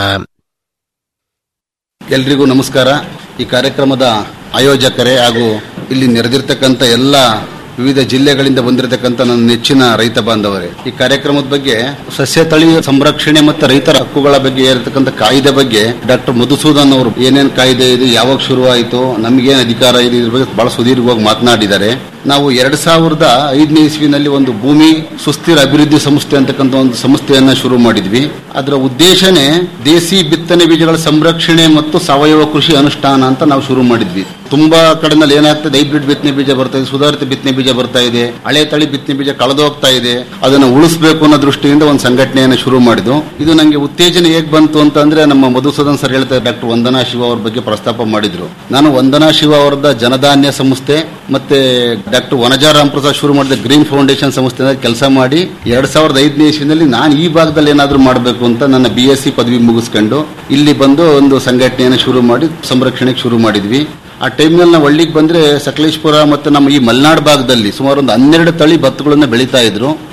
ಎಲ್ರಿಗೂ ನಮಸ್ಕಾರ ಈ ಕಾರ್ಯಕ್ರಮದ ಆಯೋಜಕರೇ ಹಾಗೂ ಇಲ್ಲಿ ನೆರೆದಿರ್ತಕ್ಕಂಥ ಎಲ್ಲ ವಿವಿಧ ಜಿಲ್ಲೆಗಳಿಂದ ಬಂದಿರತಕ್ಕಂಥ ನನ್ನ ನೆಚ್ಚಿನ ರೈತ ಬಾಂಧವರೇ ಈ ಕಾರ್ಯಕ್ರಮದ ಬಗ್ಗೆ ಸಸ್ಯ ತಳಿ ಸಂರಕ್ಷಣೆ ಮತ್ತು ರೈತರ ಹಕ್ಕುಗಳ ಬಗ್ಗೆ ಇರತಕ್ಕಂಥ ಕಾಯ್ದೆ ಬಗ್ಗೆ ಡಾಕ್ಟರ್ ಮಧುಸೂದನ್ ಅವರು ಏನೇನು ಕಾಯ್ದೆ ಇದೆ ಯಾವಾಗ ಶುರುವಾಯಿತು ನಮಗೇನು ಅಧಿಕಾರ ಇದೆ ಇದ್ರ ಬಗ್ಗೆ ಬಹಳ ಸುದೀರ್ಘವಾಗಿ ಮಾತನಾಡಿದ್ದಾರೆ ನಾವು ಎರಡ್ ಸಾವಿರದ ಐದನೇ ಇಸ್ವಿನಲ್ಲಿ ಒಂದು ಭೂಮಿ ಸುಸ್ಥಿರ ಅಭಿವೃದ್ಧಿ ಸಂಸ್ಥೆ ಅಂತಕ್ಕಂಥ ಒಂದು ಸಂಸ್ಥೆಯನ್ನ ಶುರು ಮಾಡಿದ್ವಿ ಅದರ ಉದ್ದೇಶನೇ ದೇಸಿ ಬಿತ್ತನೆ ಬೀಜಗಳ ಸಂರಕ್ಷಣೆ ಮತ್ತು ಸಾವಯವ ಕೃಷಿ ಅನುಷ್ಠಾನ ಅಂತ ನಾವು ಶುರು ಮಾಡಿದ್ವಿ ತುಂಬಾ ಕಡೆನಲ್ಲಿ ಏನಾಗ್ತದೆ ಹೈಬ್ರಿಡ್ ಬಿತ್ತನೆ ಬೀಜ ಬರ್ತಾ ಇದೆ ಸುಧಾರಿತ ಬಿತ್ತನೆ ಬೀಜ ಬರ್ತಾ ಇದೆ ಹಳೆ ತಳಿ ಬಿತ್ತನೆ ಬೀಜ ಕಳೆದೋಗ್ತಾ ಇದೆ ಅದನ್ನು ಉಳಿಸಬೇಕು ಅನ್ನೋ ದೃಷ್ಟಿಯಿಂದ ಒಂದು ಸಂಘಟನೆಯನ್ನು ಶುರು ಮಾಡಿದ್ದು ಇದು ನನಗೆ ಉತ್ತೇಜನ ಹೇಗ್ ಬಂತು ಅಂತಂದ್ರೆ ನಮ್ಮ ಮಧುಸೂದನ್ ಸರ್ ಹೇಳ್ತಾರೆ ಡಾಕ್ಟರ್ ವಂದನಾ ಶಿವ ಅವ್ರ ಬಗ್ಗೆ ಪ್ರಸ್ತಾಪ ಮಾಡಿದ್ರು ನಾನು ವಂದನಾ ಶಿವ ಅವರದ ಜನಧಾನ್ಯ ಸಂಸ್ಥೆ ಮತ್ತೆ ಡಾಕ್ಟರ್ ವನಜಾ ರಾಮಪ್ರಸಾದ್ ಶುರು ಮಾಡಿದ ಗ್ರೀನ್ ಫೌಂಡೇಶನ್ ಸಂಸ್ಥೆ ಕೆಲಸ ಮಾಡಿ ಎರಡ್ ಸಾವಿರದ ಐದನೇ ಇಸ್ವಿನಲ್ಲಿ ನಾನು ಈ ಭಾಗದಲ್ಲಿ ಏನಾದರೂ ಮಾಡಬೇಕು ಅಂತ ನನ್ನ ಬಿ ಎಸ್ ಸಿ ಪದವಿ ಮುಗಿಸ್ಕೊಂಡು ಇಲ್ಲಿ ಬಂದು ಒಂದು ಸಂಘಟನೆಯನ್ನು ಶುರು ಮಾಡಿ ಸಂರಕ್ಷಣೆಗೆ ಶುರು ಮಾಡಿದ್ವಿ ಆ ಟೈಮ್ನಲ್ಲಿ ನಾವು ಹಳ್ಳಿಗೆ ಬಂದ್ರೆ ಸಕಲೇಶ್ಪುರ ಮತ್ತು ನಮ್ಮ ಈ ಮಲೆನಾಡು ಭಾಗದಲ್ಲಿ ಸುಮಾರು ಒಂದು ಹನ್ನೆರಡು ತಳಿ ಭತ್ತಗಳನ್ನ ಬೆಳೀತಾ ಇದ್ರು